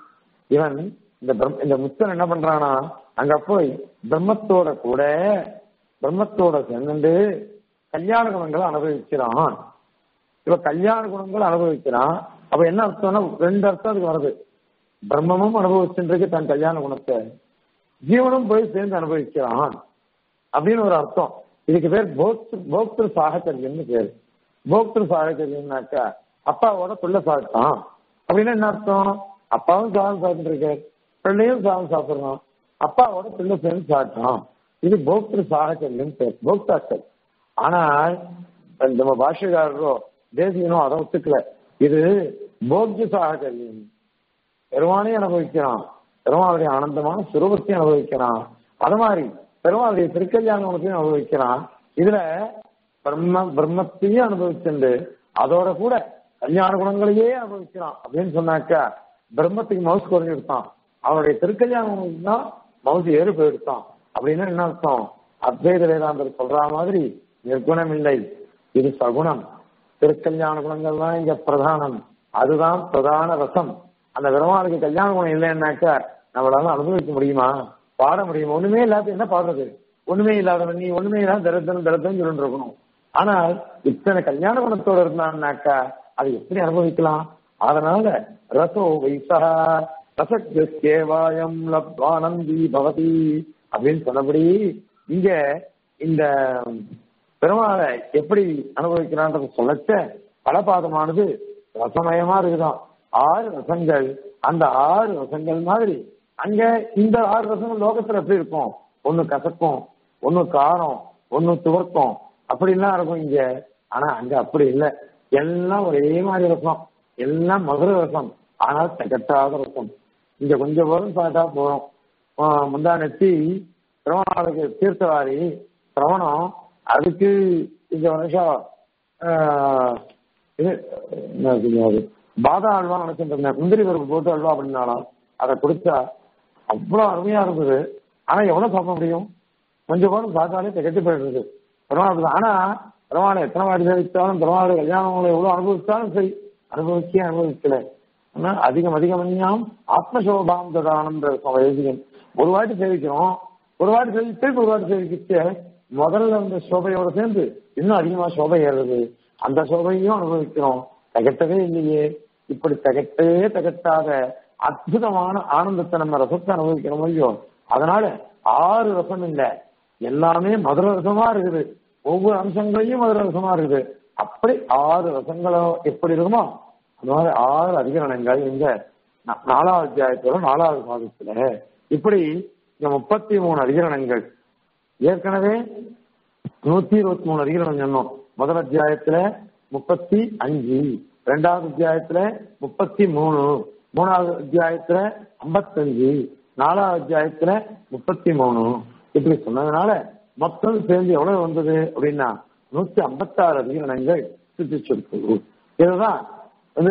இவன் இந்த பிரம் இந்த முத்தன் என்ன பண்றானா அங்க போய் பிரம்மத்தோட கூட பிரம்மத்தோட சேர்ந்து கல்யாண குணங்களை அனுபவிக்கிறான் இப்ப கல்யாண குணங்கள் அனுபவிக்கிறான் அப்ப என்ன அர்த்தம்னா ரெண்டு அர்த்தம் அதுக்கு வருது பிரம்மமும் அனுபவிச்சுருக்கு தன் கல்யாண குணத்தை ஜீவனும் போய் சேர்ந்து அனுபவிக்கிறான் அப்படின்னு ஒரு அர்த்தம் இதுக்கு பேர் போக்திரு போக்திரு சாகச்சரியம்னு பேரு போக்திரு சாகச்சரியம்னாக்கா அப்பாவோட பிள்ளை சாப்பிட்டான் அப்படின்னா என்ன அர்த்தம் அப்பாவும் சாதம் சாப்பிட்டு இருக்காரு பிள்ளையும் சாதம் சாப்பிடுறான் அப்பாவோட பிள்ளை சேர்ந்து சாப்பிட்டான் இது போக்திரு சாகச்சரியம் பேர் போக்தாக்கள் ஆனால் நம்ம பாஷகாரரோ தேசியனோ அதை ஒத்துக்கல இது போக்ய சாகச்சரியம் பெருமானையும் அனுபவிக்கிறான் பெருமாளுடைய ஆனந்தமான சுரூபத்தையும் அனுபவிக்கிறான் அது மாதிரி பெருமாளுடைய திருக்கல்யாண குணத்தையும் அனுபவிக்கிறான் இதுல பிரம்ம பிரம்மத்தையும் அனுபவிச்சுண்டு அதோட கூட கல்யாண குணங்களையே அனுபவிக்கிறான் அப்படின்னு சொன்னாக்கா பிரம்மத்துக்கு மவுஸ் குறைஞ்சிருத்தான் அவனுடைய திருக்கல்யாண குணம் தான் மவுஸ் ஏறு போயிருத்தான் அப்படின்னா என்ன அர்த்தம் அத்வைத வேதாந்தர் சொல்ற மாதிரி நிர்குணம் இல்லை இது சகுணம் திருக்கல்யாண குணங்கள் தான் இங்க பிரதானம் அதுதான் பிரதான ரசம் அந்த பெருமாளுக்கு கல்யாண குணம் இல்லைன்னாக்கா நம்மளால அனுபவிக்க முடியுமா பாட முடியுமா ஒண்ணுமே இல்லாத என்ன பாடுறது ஒண்ணுமே இல்லாதவன் நீ ஒண்ணுமே இல்லாத தரத்தன் தரத்தன் சொல்லிட்டு இருக்கணும் ஆனால் இத்தனை கல்யாண குணத்தோட இருந்தான்னாக்கா அதை எப்படி அனுபவிக்கலாம் அதனால ரசோ வைசா ரசேவாயம் லப்வானந்தி பவதி அப்படின்னு சொன்னபடி இங்க இந்த பெருமாளை எப்படி அனுபவிக்கிறான்றது சொல்லச்ச பலபாதமானது ரசமயமா இருக்குதான் ஆறு ரசங்கள் அந்த ஆறு ரசங்கள் மாதிரி அங்க இந்த ஆறு ரசங்கள் லோகத்துல எப்படி இருக்கும் ஒண்ணு கசக்கும் ஒண்ணு காரம் ஒண்ணு துவர்க்கும் அப்படிலாம் இருக்கும் இங்க ஆனா அங்க அப்படி இல்லை எல்லாம் ஒரே மாதிரி ரசம் எல்லாம் மதுர ரசம் ஆனால் திகட்டாத ரசம் இங்க கொஞ்சம் வரும் சாட்டா போறோம் ஆஹ் முந்தா நெத்தி திருவண்ணாமலைக்கு தீர்த்தவாரி சிரவணம் அதுக்கு இந்த வருஷம் ஆஹ், இது என்ன சொல்லுவாரு பாதா அல்வா நினைச்சிட்டு இருந்தேன் முந்திரி பருப்பு போட்டு அல்வா அப்படின்னாலும் அதை கொடுத்தா அவ்வளவு அருமையா இருந்தது ஆனா எவ்வளவு சாப்பிட முடியும் கொஞ்சம் கூட சாப்பிட்டாலே திகட்டு போயிடுறது பெருமாள் ஆனா பெருமாளை எத்தனை வாட்டி சேவித்தாலும் பெருமாள் கல்யாணம் எவ்வளவு அனுபவித்தாலும் சரி அனுபவிக்கே அனுபவிக்கல ஆனா அதிகம் அதிகமன்யாம் ஆத்மசோபாம் ததானம் வைதிகன் ஒரு வாட்டி சேவிக்கிறோம் ஒரு வாட்டி சேவி திருப்பி ஒரு வாட்டி சேவிக்கிட்டு முதல்ல அந்த சோபையோட சேர்ந்து இன்னும் அதிகமா சோபை ஏறுது அந்த சோபையும் அனுபவிக்கிறோம் திகட்டவே இல்லையே இப்படி திகட்டவே திகட்டாத அற்புதமான ஆனந்தத்தை நம்ம ரசத்தை அனுபவிக்கிறோம் இல்லையோ அதனால ஆறு ரசம் இல்ல எல்லாமே மதுர ரசமா இருக்குது ஒவ்வொரு அம்சங்களையும் மதுர ரசமா இருக்குது அப்படி ஆறு ரசங்களோ எப்படி இருக்குமோ அந்த மாதிரி ஆறு அதிகரணங்கள் இந்த நா- நாலாவது அத்தியாயத்தோட நாலாவது பாதத்துல இப்படி இந்த முப்பத்தி மூணு அதிகரணங்கள் ஏற்கனவே நூத்தி இருபத்தி மூணு அதிகரணம் சொன்னோம் முதல் அத்தியாயத்துல முப்பத்தி அஞ்சு ரெண்டாவது அத்தியாயத்துல முப்பத்தி மூணு மூணாவது அத்தியாயத்துல ஐம்பத்தஞ்சு நாலாவது அத்தியாயத்துல முப்பத்தி மூணு இப்படி சொன்னதுனால மொத்தம் சேர்ந்து எவ்வளவு வந்தது அப்படின்னா நூத்தி ஐம்பத்தாறு அதிகரணங்கள் சுற்றி சொற்குழு இதுதான் வந்து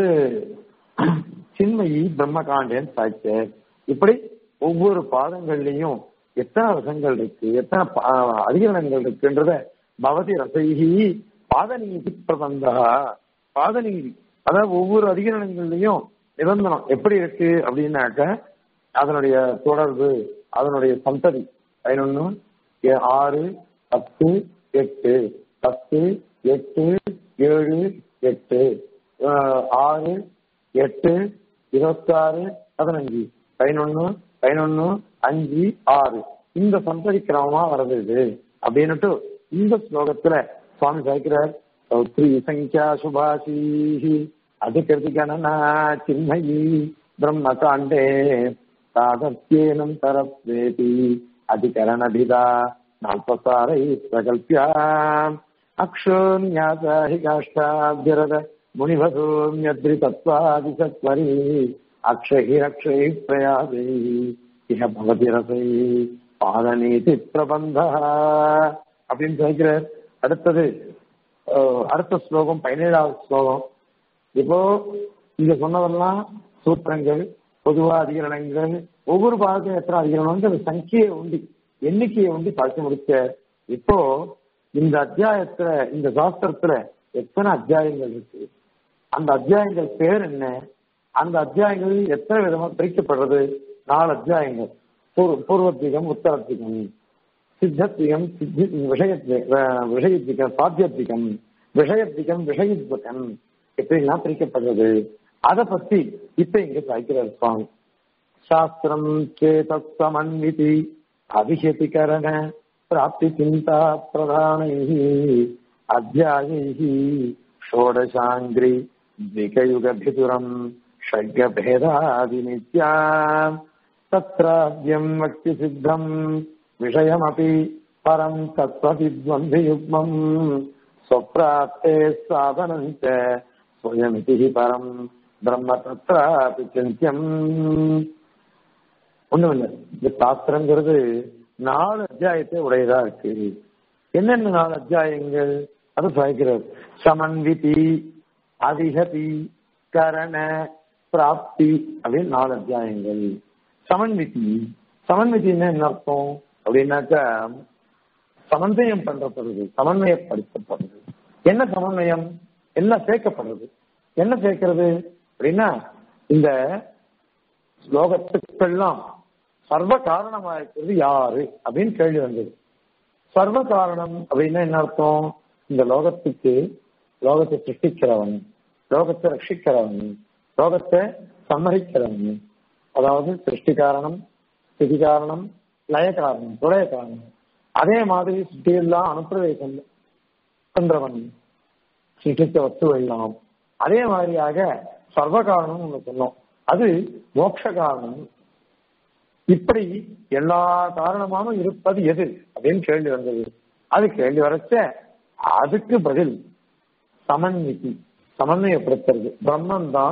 சின்மயி பிரம்மகாண்டேன் சாய்ச்ச இப்படி ஒவ்வொரு பாதங்கள்லயும் எத்தனை ரசங்கள் இருக்கு எத்தனை பா- அதிகரணங்கள் இருக்குன்றத பவதி ரசைகி பாதநீதி பிரபந்தா பாதநீதி அதாவது ஒவ்வொரு அதிகரணங்கள்லயும் நிபந்தனம் எப்படி இருக்கு அப்படின்னாக்க அதனுடைய தொடர்பு அதனுடைய சந்ததி பதினொன்னு ஏ- ஆறு பத்து எட்டு பத்து எட்டு ஏழு எட்டு ஆஹ், ஆறு எட்டு இருபத்தாறு பதினஞ்சு பதினொன்னு பதினொன்னு அஞ்சு ஆறு இந்த சந்ததி கிரமமா வருது இது அப்படின்னுட்டு இந்த ஸ்லோகத்துல சுவாமி சாய்க்கிறார் சௌத்ரி சங்கியா சுபாஷி அதிகருதி கணனா சின்மயி பிரம்ம காண்டே சாதத்யேனம் தரப்வேதி அதிகரணபிதா நால்பசாரை பிரகல்பியாம் அக்ஷோன்யாசாஹி காஷ்டாபிரத முனிவசோம்யத்ரிதத்வாதிசத்வரி அக்ஷஹி அக்ஷை பிரயாதை இஹ பவதி ரசை பாதநீதி பிரபந்த அப்படின்னு சொல்கிறார் அடுத்தது அஹ், அடுத்த ஸ்லோகம் பதினேழாவது ஸ்லோகம் இப்போ இங்க சொன்னதெல்லாம் சூத்திரங்கள் பொதுவா அதிகரணங்கள் ஒவ்வொரு பாகத்தையும் எத்தனை அதிகரணம் அந்த சங்கியை உண்டி எண்ணிக்கையை உண்டி படிச்சு முடிச்ச இப்போ இந்த அத்தியாயத்துல இந்த சாஸ்திரத்துல எத்தனை அத்தியாயங்கள் இருக்கு அந்த அத்தியாயங்கள் பேர் என்ன அந்த அத்தியாயங்கள் எத்தனை விதமா பிரிக்கப்படுறது நாலு அத்தியாயங்கள் பூர்வ- பூர்வத்திகம் உத்தரத்திகம் சித்தத்திகம் சித்தி விஷயத்தி விஷயத்திகம் சாத்தியத்திகம் விஷயத்திகம் விஷயத்வகம் எப்படிலாம் பிரிக்கப்படுறது அதை பத்தி இப்ப இங்க சாய்க்கிறார் சுவாமி சாஸ்திரம் சேதத் சமன்விதி அபிஷேதிகரண பிராப்தி சிந்தா பிரதானை அத்தியாயை ஷோடசாங்கிரி द्विकयुगभितुरम् षड्गभेदादिनित्याम् तत्राद्यम् वक्तिसिद्धम् विषयमपि परम् तत्त्वविद्वन्द्वियुग्मम् स्वप्राप्ते साधनम् च स्वयमिति हि परम् ब्रह्म तत्रापि चिन्त्यम् ஒண்ணும் இல்ல இந்த சாஸ்திரங்கிறது நாலு அத்தியாயத்தை உடையதா இருக்கு என்னென்ன நாலு அத்தியாயங்கள் அது சாய்க்கிறது சமன்விதி அதிகதி கரண பிராப்தி அப்படின்னு நாலு அத்தியாயங்கள் சமன்விதி சமன்விதின்னா என்ன அர்த்தம் அப்படின்னாக்கா சமன்வயம் பண்றப்படுது சமன்வயப்படுத்தப்படுது என்ன சமன்வயம் எல்லாம் சேர்க்கப்படுறது என்ன சேர்க்கிறது அப்படின்னா இந்த ஸ்லோகத்துக்கெல்லாம் சர்வ காரணமா இருக்கிறது யாரு அப்படின்னு கேள்வி வந்தது சர்வ காரணம் அப்படின்னா என்ன அர்த்தம் இந்த லோகத்துக்கு லோகத்தை சிருஷ்டிக்கிறவன் லோகத்தை ரட்சிக்கிறவன் லோகத்தை சம்மதிக்கிறவன் அதாவது சிருஷ்டி காரணம் ஸ்திதி காரணம் லய காரணம் துடைய காரணம் அதே மாதிரி சுற்றியெல்லாம் அனுப்பிரவேசம் பண்றவன் சிருஷ்டித்த வஸ்து எல்லாம் அதே மாதிரியாக சர்வ காரணம் ஒண்ணு சொன்னோம் அது மோட்ச காரணம் இப்படி எல்லா காரணமாகவும் இருப்பது எது அப்படின்னு கேள்வி வந்தது அது கேள்வி வரச்ச அதுக்கு பதில் சமன்விதி சமன்வயப்படுத்துறது பிரம்மன் தான்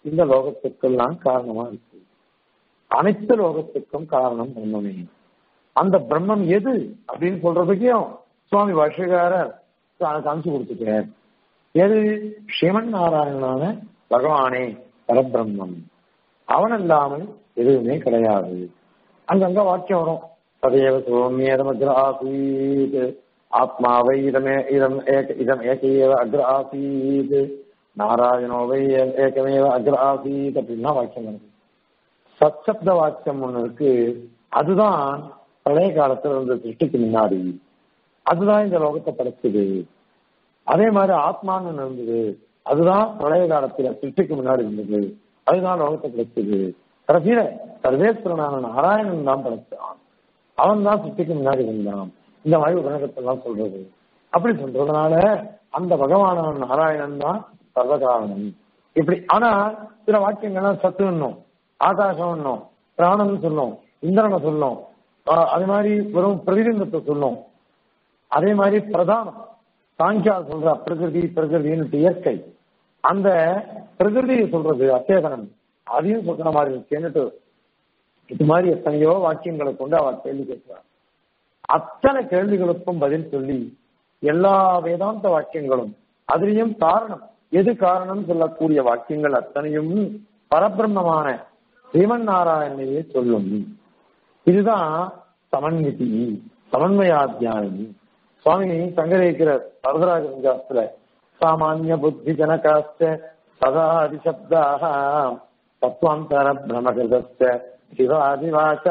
இந்த லோகத்துக்கெல்லாம் காரணமா இருக்கு அனைத்து லோகத்துக்கும் காரணம் பிரம்மமே அந்த பிரம்மம் எது அப்படின்னு சொல்றதுக்கும் சுவாமி பாஷ்யக்காரர் காமிச்சு கொடுத்துட்டார் எது சிவன் நாராயணனான பகவானே பரபிரம்மம் அவன் இல்லாமல் எதுவுமே கிடையாது அங்கங்க வாக்கியம் வரும் ததேவ சோமியதம் அக்ர ஆசீத் ஆத்மாவை இதமே இதம் ஏக இதம் ஏகையேவ அக்ர ஆசீத் நாராயணோவை ஏகமேவ அக்ர ஆசீத் அப்படின்னா வாக்கியம் வருது சச்சப்த வாக்கியம் ஒண்ணு இருக்கு அதுதான் பழைய காலத்துல இருந்த சிருஷ்டிக்கு முன்னாடி அதுதான் இந்த லோகத்தை படைச்சது அதே மாதிரி ஆத்மான்னு ஒண்ணு இருந்தது அதுதான் பழைய காலத்துல சிருஷ்டிக்கு முன்னாடி இருந்தது அதுதான் லோகத்தை படைச்சது கடைசியில சர்வேஸ்வரனான நாராயணன் தான் படைச்சான் அவன் தான் சிருஷ்டிக்கு முன்னாடி இருந்தான் இந்த மாதிரி உலகத்தெல்லாம் சொல்றது அப்படி சொல்றதுனால அந்த பகவானான நாராயணன் தான் சர்வகாரணம் இப்படி ஆனா சில வாக்கியங்கள்லாம் சத்துன்னும் ஆகாசம் பிராணம் சொல்லும் இந்திரனை சொல்லும் ஆஹ் அதே மாதிரி வெறும் பிரதிபிம்பத்தை சொல்லும் அதே மாதிரி பிரதானம் சாங்கியா சொல்ற பிரகிருதி பிரகிருதின்னு இயற்கை அந்த பிரகிருதியை சொல்றது அச்சேதனம் அதையும் சொல்ற மாதிரி இருக்குன்னுட்டு இது மாதிரி எத்தனையோ வாக்கியங்களை கொண்டு அவர் கேள்வி கேட்கிறார் அத்தனை கேள்விகளுக்கும் பதில் சொல்லி எல்லா வேதாந்த வாக்கியங்களும் அதுலயும் காரணம் எது காரணம் சொல்லக்கூடிய வாக்கியங்கள் அத்தனையும் பரபிரம்மமான ஸ்ரீமன் நாராயணையே சொல்லும் இதுதான் சமன்விதி சமன்வயாத்தியானி சுவாமி சங்கரேக்கிற வரதராஜ சாஸ்திர சாமானிய புத்தி ஜனகாஸ்த சதா அதிசப்தாக தத்வாந்தர பிரமகிருதஸ்த சிவாதிவாச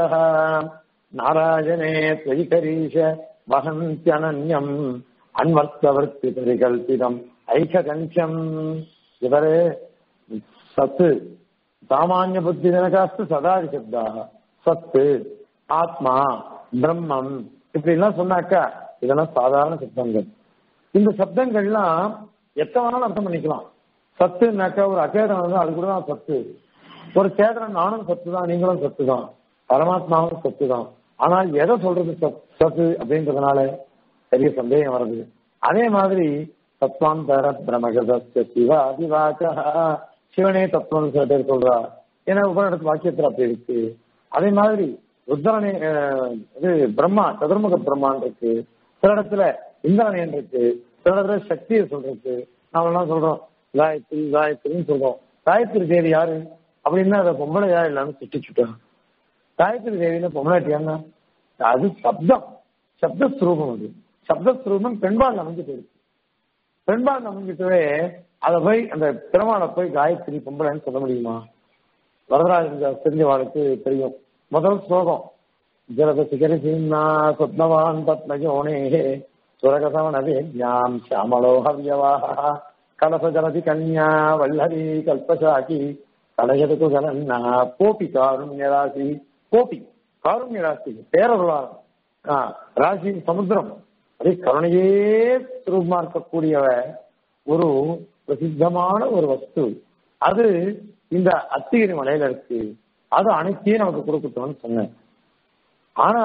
நாராயணே துவைகரீஷ வகந்தியனன்யம் அன்வர்த்தவர்த்தி பரிகல்பிதம் ஐககஞ்சம் இவரு சத்து சாமானிய புத்தி ஜனகாஸ்து சதாதி சப்தாக சத்து ஆத்மா பிரம்மம் இப்படி எல்லாம் சொன்னாக்கா இதெல்லாம் சாதாரண சப்தங்கள் இந்த சப்தங்கள்லாம் எத்தனை வேணாலும் அர்த்தம் பண்ணிக்கலாம் சத்துனாக்கா ஒரு அச்சேதனம் வந்து அது கூட தான் சத்து ஒரு சேதனம் நானும் சத்து தான் நீங்களும் சத்து தான் பரமாத்மாவும் சத்து தான் ஆனால் எதை சொல்றது சத்- சத்து அப்படின்றதுனால பெரிய சந்தேகம் வருது அதே மாதிரி தத்வாந்தர பிரமகதஸ்ய சிவ அதிவாச்ச சிவனே தத்துவம் சில பேர் சொல்றா ஏன்னா உபநிடத்து வாக்கியத்துல அப்படி இருக்கு அதே மாதிரி ருத்ரனே அஹ், இது பிரம்மா சதுர்முக பிரம்மான் இருக்கு சில இடத்துல இந்திரனேன் இருக்கு சில இடத்துல சக்தியை சொல்றது நாம எல்லாம் சொல்றோம் காயத்ரி காயத்ரின்னு சொல்றோம் காயத்ரி தேவி யாரு அப்படின்னா அதை பொம்பளையா இல்லைன்னு சுட்டிச்சுட்டோம் காயத்ரி தேவின்னு பொம்மலாட்டியாங்க அது சப்தம் சப்தஸ்வரூபம் அது சப்தஸ்வரூபம் பெண்பால் அமைஞ்சு போயிருக்கு பெண்பால் அமைஞ்சிட்டவே அதை போய் அந்த பெருமாளை போய் காயத்ரி பொம்பளைன்னு சொல்ல முடியுமா வரதராஜன் தெரிஞ்சவாளுக்கு தெரியும் முதல் ஸ்லோகம் ஜலத சிகரிசின்னா சொப்னவான் பத்மஜோனே சுரகசவனவேத்யாம் சியாமலோகவியவாக கலச ஜலதி கன்யா வல்லரி கல்பசாகி கடையது குகலன்னா கோபி காருண்யராசி கோபி காருண்யராசி பேரருளார் ஆ, ராசி சமுத்திரம் அதே கருணையே ரூபமா இருக்கக்கூடியவ ஒரு பிரசித்தமான ஒரு வஸ்து அது இந்த அத்திகிரி மலையில இருக்கு அது அனைத்தையும் நமக்கு கொடுக்கட்டும்னு சொன்னேன் ஆனா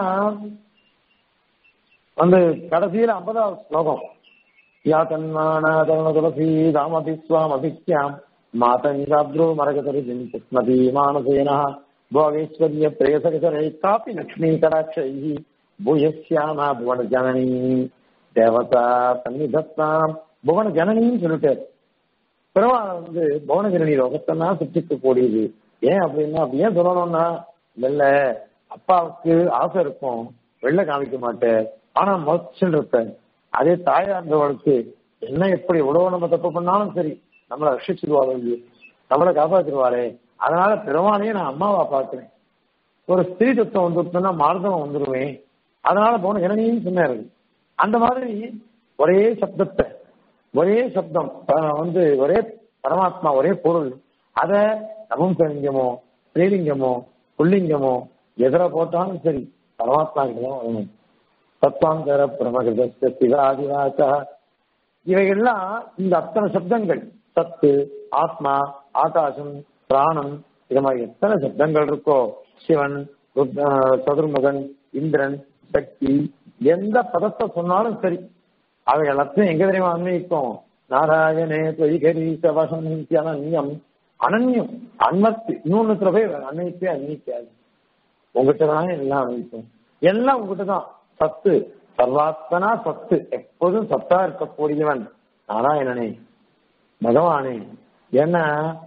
அந்த கடைசியில ஐம்பதாவது ஸ்லோகம் யா தன்மானாதரண துளசி ராமபி ஸ்வாமபிக்யாம் மாதங்காப்ரோ மரகதரி புஷ்மதி மானசேனா போகேஸ்வரிய பிரேசகரை காப்பி லக்ஷ்மீ கடாட்சை பூயஸ்யாமா புவன ஜனனி தேவதா சன்னிதத்தாம் புவன ஜனனின்னு சொல்லிட்டாரு பெருமாள் வந்து புவனகிரணி லோகத்தான் சுற்றிக்க கூடியது ஏன் அப்படின்னா அப்படி ஏன் சொல்லணும்னா இல்ல அப்பாவுக்கு ஆசை இருக்கும் வெளில காமிக்க மாட்டேன் ஆனா மொச்சல் இருப்பேன் அதே தாயார்ந்தவளுக்கு என்ன எப்படி எவ்வளவு நம்ம தப்பு பண்ணாலும் சரி நம்மளை ரட்சிச்சிருவாள் நம்மளை காப்பாத்திருவாளே அதனால பெருமாளையே நான் அம்மாவா பார்க்கிறேன் ஒரு ஸ்திரீ தத்துவம் வந்துருச்சுன்னா மார்தவம் வந்துருவேன் அதனால போன இளநியும் சொன்னாரு அந்த மாதிரி ஒரே சப்தத்தை ஒரே சப்தம் அஹ், வந்து ஒரே பரமாத்மா ஒரே பொருள் அத நபும்சலிங்கமோ ஸ்ரீலிங்கமோ புல்லிங்கமோ எதிர போட்டாலும் சரி பரமாத்மா தான் வரணும் தத்வாந்தர பிரமகிருத சிவாதிவாசா இவைகள்லாம் இந்த அத்தனை சப்தங்கள் சத்து ஆத்மா ஆகாசம் பிராணம் இது மாதிரி எத்தனை சப்தங்கள் இருக்கோ சிவன் ருத்- ஆஹ் சதுர்முகன் இந்திரன் சக்தி எந்த பதத்தை சொன்னாலும் சரி அவை எல்லாத்தையும் எங்க தெரியுமா அன்வயிக்கும் நாராயணே தொய்கரி சவசம் அனன்யம் அனன்யம் அன்மத்து இன்னொன்னுத்துல போய் அன்னைக்கே அன்னிக்காது உங்ககிட்ட தான் எல்லாம் அனுப்பிக்கும் எல்லாம் உங்ககிட்ட தான் சத்து சர்வாத்தனா சத்து எப்போதும் சத்தா இருக்கக்கூடியவன் நாராயணனே பகவானே ஏன்னா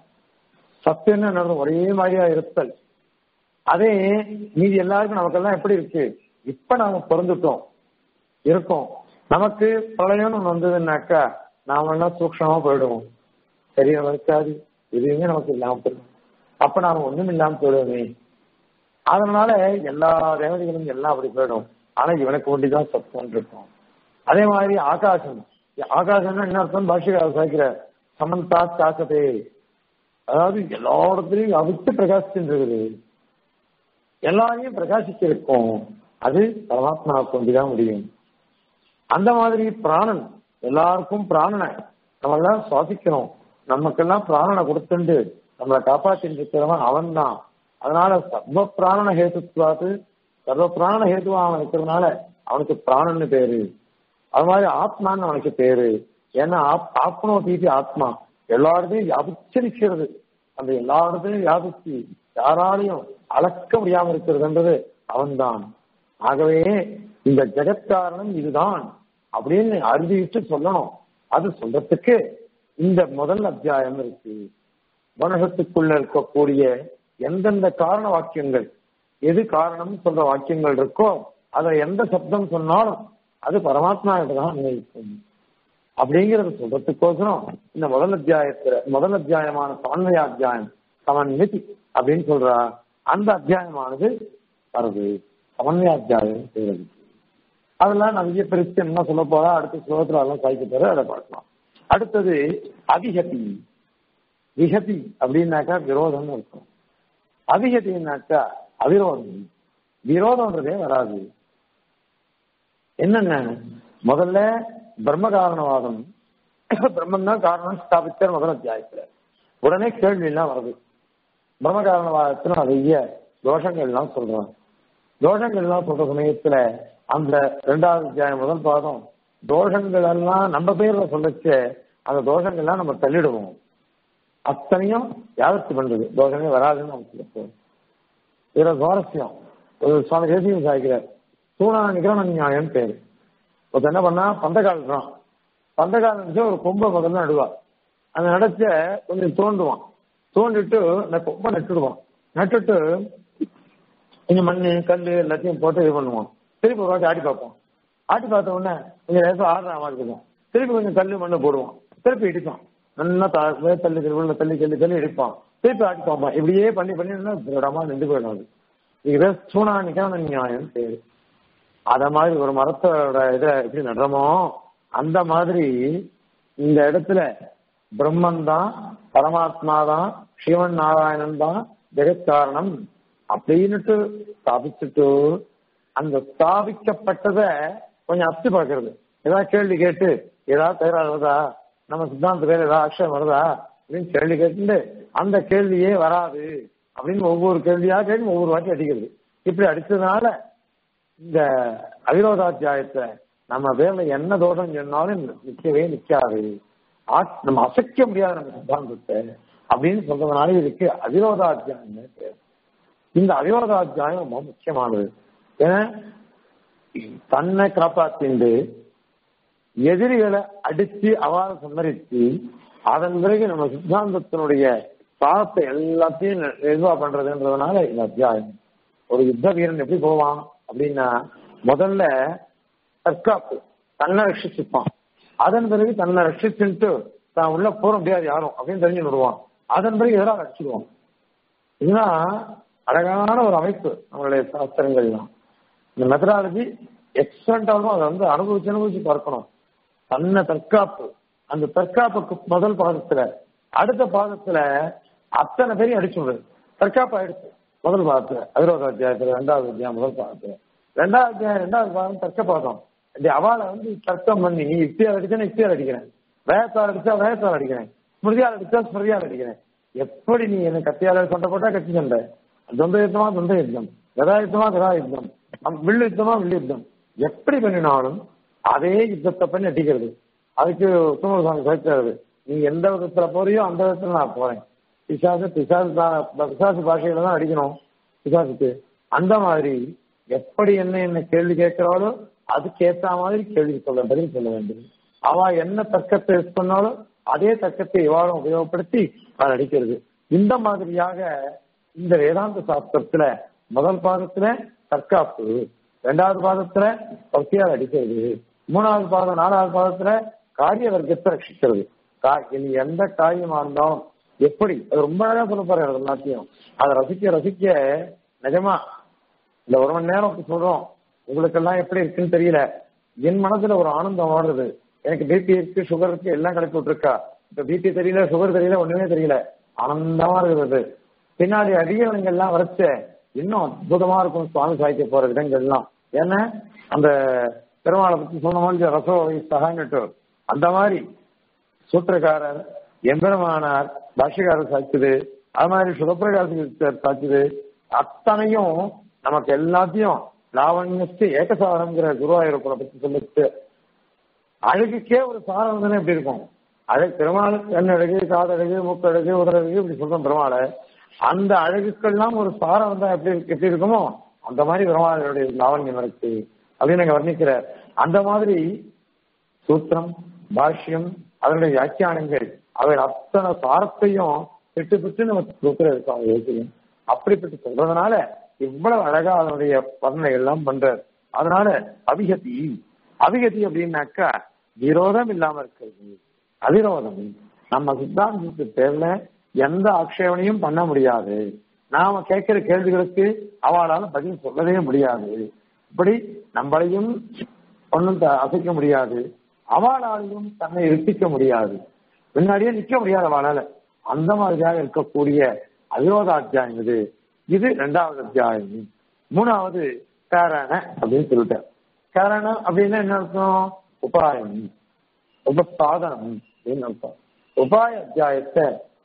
சத்து என்ன நடக்கும் ஒரே மாதிரியா இருத்தல் அதே மீதி எல்லாருக்கும் நமக்கெல்லாம் எப்படி இருக்கு இப்ப நாம பிறந்துட்டோம் இருக்கோம் நமக்கு பிரளயம்னு ஒண்ணு வந்ததுன்னாக்கா நாம எல்லாம் சூக்ஷமா போயிடுவோம் சரியா இருக்காது எதுவுமே நமக்கு இல்லாம போயிடும் அப்ப நாம ஒண்ணும் இல்லாம போயிடுவோமே அதனால எல்லா தேவதைகளும் எல்லாம் அப்படி போயிடும் ஆனா இவனுக்கு ஒண்டிதான் சத்தம் இருக்கும் அதே மாதிரி ஆகாசம் ஆகாசம்னா என்ன அர்த்தம் பாஷிகார சாய்க்கிற சமந்தா காக்கதே அதாவது எல்லா இடத்துலயும் அவித்து பிரகாசிச்சுட்டு இருக்குது எல்லாரையும் பிரகாசிக்க இருக்கும் அது பரமாத்மாவுக்கு ஒண்டிதான் முடியும் அந்த மாதிரி பிராணன் எல்லாருக்கும் பிராணனை நம்ம எல்லாம் சுவாசிக்கணும் நமக்கெல்லாம் பிராணனை கொடுத்துண்டு நம்மளை காப்பாற்றிட்டு இருக்கிறவன் அவன் தான் அதனால சர்வ பிராணன ஹேதுத்வாது சர்வ பிராண ஹேதுவா அவன் இருக்கிறதுனால அவனுக்கு பிராணன்னு பேரு அது மாதிரி ஆத்மான்னு அவனுக்கு பேரு ஏன்னா ஆத்மனோ தீபி ஆத்மா எல்லா இடத்தையும் வியாபிச்சு நிற்கிறது அந்த எல்லா இடத்தையும் வியாபிச்சு யாராலையும் அளக்க முடியாம இருக்கிறதுன்றது அவன்தான் ஆகவே இந்த ஜெகத்காரணம் இதுதான் அப்படின்னு அறிவிட்டு சொல்லணும் அது சொல்றதுக்கு இந்த முதல் அத்தியாயம் இருக்கு உலகத்துக்குள்ள இருக்கக்கூடிய எந்தெந்த காரண வாக்கியங்கள் எது காரணம் சொல்ற வாக்கியங்கள் இருக்கோ அதை எந்த சப்தம் சொன்னாலும் அது பரமாத்மா தான் அன்வயிக்கும் அப்படிங்கறத சொல்றதுக்கோசரம் இந்த முதல் அத்தியாயத்துல முதல் அத்தியாயமான சமன்வய அத்தியாயம் சமன்விதி அப்படின்னு சொல்றா அந்த அத்தியாயமானது வருது சமன்வய அத்தியாயம் செய்யறது அதெல்லாம் நிறைய பிரிச்சு என்ன சொல்ல போறா அடுத்த ஸ்லோகத்துல அதெல்லாம் சாய்க்க போற அதை பார்க்கலாம் அடுத்தது அதிகதி விகதி அப்படின்னாக்கா விரோதம்னு இருக்கும் அதிகதினாக்கா அவிரோதம் விரோதம்ன்றதே வராது என்னென்ன முதல்ல பிரம்ம காரணவாதம் பிரம்மன் தான் காரணம் ஸ்தாபித்தார் முதல் அத்தியாயத்துல உடனே கேள்வி எல்லாம் வருது பிரம்ம காரணவாதத்துல நிறைய தோஷங்கள் எல்லாம் சொல்றாங்க தோஷங்கள் எல்லாம் சொல்ற சமயத்துல அந்த ரெண்டாவது அத்தியாயம் முதல் பாதம் தோஷங்கள் எல்லாம் நம்ம பேர்ல சொல்லச்சு அந்த தோஷங்கள் எல்லாம் நம்ம தள்ளிடுவோம் அத்தனையும் யாருக்கு பண்றது தோஷமே வராதுன்னு நமக்கு சொல்லுவோம் இதுல சுவாரஸ்யம் ஒரு சுவாமி தேசியம் சாய்க்கிறார் சூனா நிகரண நியாயம் பேரு ஒருத்தர் என்ன பண்ணா பந்தக்கால் பந்தக்கால் நினைச்சு ஒரு கொம்பை பக்கத்துல நடுவார் அந்த நடச்ச கொஞ்சம் தோண்டுவான் தோண்டிட்டு அந்த கொம்பை நட்டுடுவான் நட்டுட்டு கொஞ்சம் மண்ணு கல் எல்லாத்தையும் போட்டு இது பண்ணுவான் திருப்பி ஒரு வாட்டி ஆட்டி பார்ப்போம் ஆட்டி பார்த்த உடனே கொஞ்சம் லேசம் ஆடுற மாதிரி இருக்கும் திருப்பி கொஞ்சம் கல் மண்ணு போடுவான் திருப்பி இடிப்பான் நல்லா தள்ளி தள்ளி உள்ள தள்ளி தள்ளி தள்ளி இடிப்பான் திருப்பி ஆட்டி பார்ப்பான் இப்படியே பண்ணி பண்ணி திடமா நின்று போயிடும் அது இதுதான் சூனா நிகழ நியாயம் பேரு அத மாதிரி ஒரு மரத்தோட இத எப்படி நடுறோமோ அந்த மாதிரி இந்த இடத்துல பிரம்மன் தான் பரமாத்மா தான் சிவன் நாராயணன் தான் ஜெகத்காரணம் அப்படின்னுட்டு ஸ்தாபிச்சுட்டு அந்த ஸ்தாபிக்கப்பட்டத கொஞ்சம் அப்தி பார்க்கறது ஏதாவது கேள்வி கேட்டு ஏதாவது தகராறு வருதா நம்ம சித்தாந்த பேர் ஏதாவது அக்ஷயம் வருதா அப்படின்னு கேள்வி கேட்டு அந்த கேள்வியே வராது அப்படின்னு ஒவ்வொரு கேள்வியா கேள்வி ஒவ்வொரு வாட்டி அடிக்கிறது இப்படி அடிச்சதுனால இந்த அவிரோதாத்தியாயத்தை நம்ம பேர்ல என்ன தோஷம் சொன்னாலும் நிக்கவே நிக்காது நம்ம அசைக்க முடியாது நம்ம சித்தாந்தத்தை அப்படின்னு சொல்றதுனால இதுக்கு அவிரோதாத்தியாயம் பேர் இந்த அவிரோதாத்தியாயம் ரொம்ப முக்கியமானது ஏன்னா தன்னை காப்பாத்திண்டு எதிரிகளை அடிச்சு அவாத சம்மரித்து அதன் பிறகு நம்ம சித்தாந்தத்தினுடைய பாவத்தை எல்லாத்தையும் நிர்வா பண்றதுன்றதுனால இந்த அத்தியாயம் ஒரு யுத்த வீரன் எப்படி போவான் அப்படின்னா முதல்ல தற்காப்பு தன்னை ரட்சிச்சுப்பான் அதன் பிறகு தன்னை ரட்சிச்சுட்டு தான் உள்ள போற முடியாது யாரும் அப்படின்னு தெரிஞ்சு விடுவான் அதன் பிறகு எதிராக ரட்சிடுவான் இதுதான் அழகான ஒரு அமைப்பு நம்மளுடைய சாஸ்திரங்கள்லாம் இந்த மெத்தடாலஜி எக்ஸலண்டா இருக்கும் அதை வந்து அனுபவிச்சு அனுபவிச்சு பார்க்கணும் தன்னை தற்காப்பு அந்த தற்காப்புக்கு முதல் பாதத்துல அடுத்த பாதத்துல அத்தனை பேரையும் அடிச்சு விடுறது தற்காப்பு ஆயிடுச்சு முதல் பாதத்துல அவிரோத அத்தியாயத்துல ரெண்டாவது அத்தியாயம் முதல் பாதத்துல ரெண்டாவது அத்தியாயம் ரெண்டாவது பாதம் தர்க்க பாதம் இந்த அவாளை வந்து தர்க்கம் பண்ணி நீ யுக்தியால் அடிச்சா யுக்தியால் அடிக்கிறேன் வேகத்தால் அடிச்சா வேகத்தால் அடிக்கிறேன் ஸ்மிருதியால் அடிச்சா ஸ்மிருதியால் அடிக்கிறேன் எப்படி நீ என்ன கத்தியால சண்டை போட்டா கத்தி சண்டை தொந்த யுத்தமா தொந்த யுத்தம் கதா யுத்தமா கதா யுத்தம் வில்லு யுத்தமா வில்லு யுத்தம் எப்படி பண்ணினாலும் அதே யுத்தத்தை பண்ணி அடிக்கிறது அதுக்கு உத்தம சுவாமி சொல்லிட்டாரு நீ எந்த விதத்துல போறியோ அந்த விதத்துல நான் போறேன் பிசாசு பிசாசு தான் பிசாசு பாஷையில தான் அடிக்கணும் பிசாசுக்கு அந்த மாதிரி எப்படி என்ன என்ன கேள்வி கேட்கிறாளோ அதுக்கு ஏத்த மாதிரி கேள்வி சொல்ல பதில் சொல்ல வேண்டும் அவ என்ன தர்க்கத்தை யூஸ் பண்ணாலும் அதே தர்க்கத்தை இவாளும் உபயோகப்படுத்தி அதை அடிக்கிறது இந்த மாதிரியாக இந்த வேதாந்த சாஸ்திரத்துல முதல் பாதத்துல தற்காப்பு இரண்டாவது பாதத்துல பக்தியால் அடிக்கிறது மூணாவது பாதம் நாலாவது பாதத்துல காரிய வர்க்கத்தை ரட்சிக்கிறது கா- இனி எந்த காரியமா இருந்தாலும் எப்படி அது ரொம்ப அழகா சொல்ல போறாரு அது எல்லாத்தையும் அதை ரசிக்க ரசிக்க நிஜமா இந்த ஒரு மணி நேரம் சொல்றோம் உங்களுக்கெல்லாம் எப்படி இருக்குன்னு தெரியல என் மனசுல ஒரு ஆனந்தம் ஓடுறது எனக்கு பிபி இருக்கு சுகர் இருக்கு எல்லாம் கிடைச்சு விட்டுருக்கா இப்ப பிபி தெரியல சுகர் தெரியல ஒண்ணுமே தெரியல ஆனந்தமா இருக்குது பின்னாடி அடியவனுங்க எல்லாம் வரைச்ச இன்னும் அற்புதமா இருக்கும் சுவாமி சாய்க்க போற விதங்கள்லாம் ஏன்னா அந்த பெருமாளை பத்தி சொன்ன மாதிரி ரசோ சகான்னுட்டு அந்த மாதிரி சூத்திரக்காரர் எம்பெருமானார் பாஷ்யக்காரர் சாய்ச்சது அது மாதிரி சுகப்பிரகாசர் சாய்ச்சது அத்தனையும் நமக்கு எல்லாத்தையும் லாவண்யத்து ஏகசாரம்ங்கிற குருவாயூரப்பனை பத்தி சொல்லிச்சு அழகுக்கே ஒரு சாரம் தானே எப்படி இருக்கும் அழகு பெருமாள் கண் அழகு காதழகு மூக்கழகு உதரழகு இப்படி சொல்றோம் பெருமாளை அந்த அழகுக்கெல்லாம் ஒரு சாரம் வந்தா எப்படி எப்படி இருக்குமோ அந்த மாதிரி பெருமாளுடைய லாவண்யம் இருக்கு அப்படின்னு நாங்க வர்ணிக்கிறார் அந்த மாதிரி சூத்திரம் பாஷ்யம் அதனுடைய வியாக்கியானங்கள் அவை அத்தனை சாரத்தையும் விட்டு விட்டு நம்ம சூத்திரம் இருக்கோம் யோசிக்கணும் அப்படிப்பட்டு சொல்றதுனால இவ்வளவு அழகா அதனுடைய வர்ணனை எல்லாம் பண்றார் அதனால அபிகதி அபிகதி அப்படின்னாக்கா விரோதம் இல்லாம இருக்கிறது அவிரோதம் நம்ம சித்தாந்தத்துக்கு பேர்ல எந்த ஆக்ஷேபனையும் பண்ண முடியாது நாம கேட்கிற கேள்விகளுக்கு அவளால பதில் சொல்லவே முடியாது இப்படி நம்மளையும் ஒன்றும் அசைக்க முடியாது அவளாலையும் தன்னை இருத்திக்க முடியாது முன்னாடியே நிக்க முடியாது அவளால அந்த மாதிரியாக இருக்கக்கூடிய அயோத அத்தியாயம் இது இது ரெண்டாவது அத்தியாயம் மூணாவது காரண அப்படின்னு சொல்லிட்டார் காரணம் அப்படின்னா என்ன அர்த்தம் உபாயம் உபசாதனம் அப்படின்னு அர்த்தம் உபாய அத்தியாயத்தை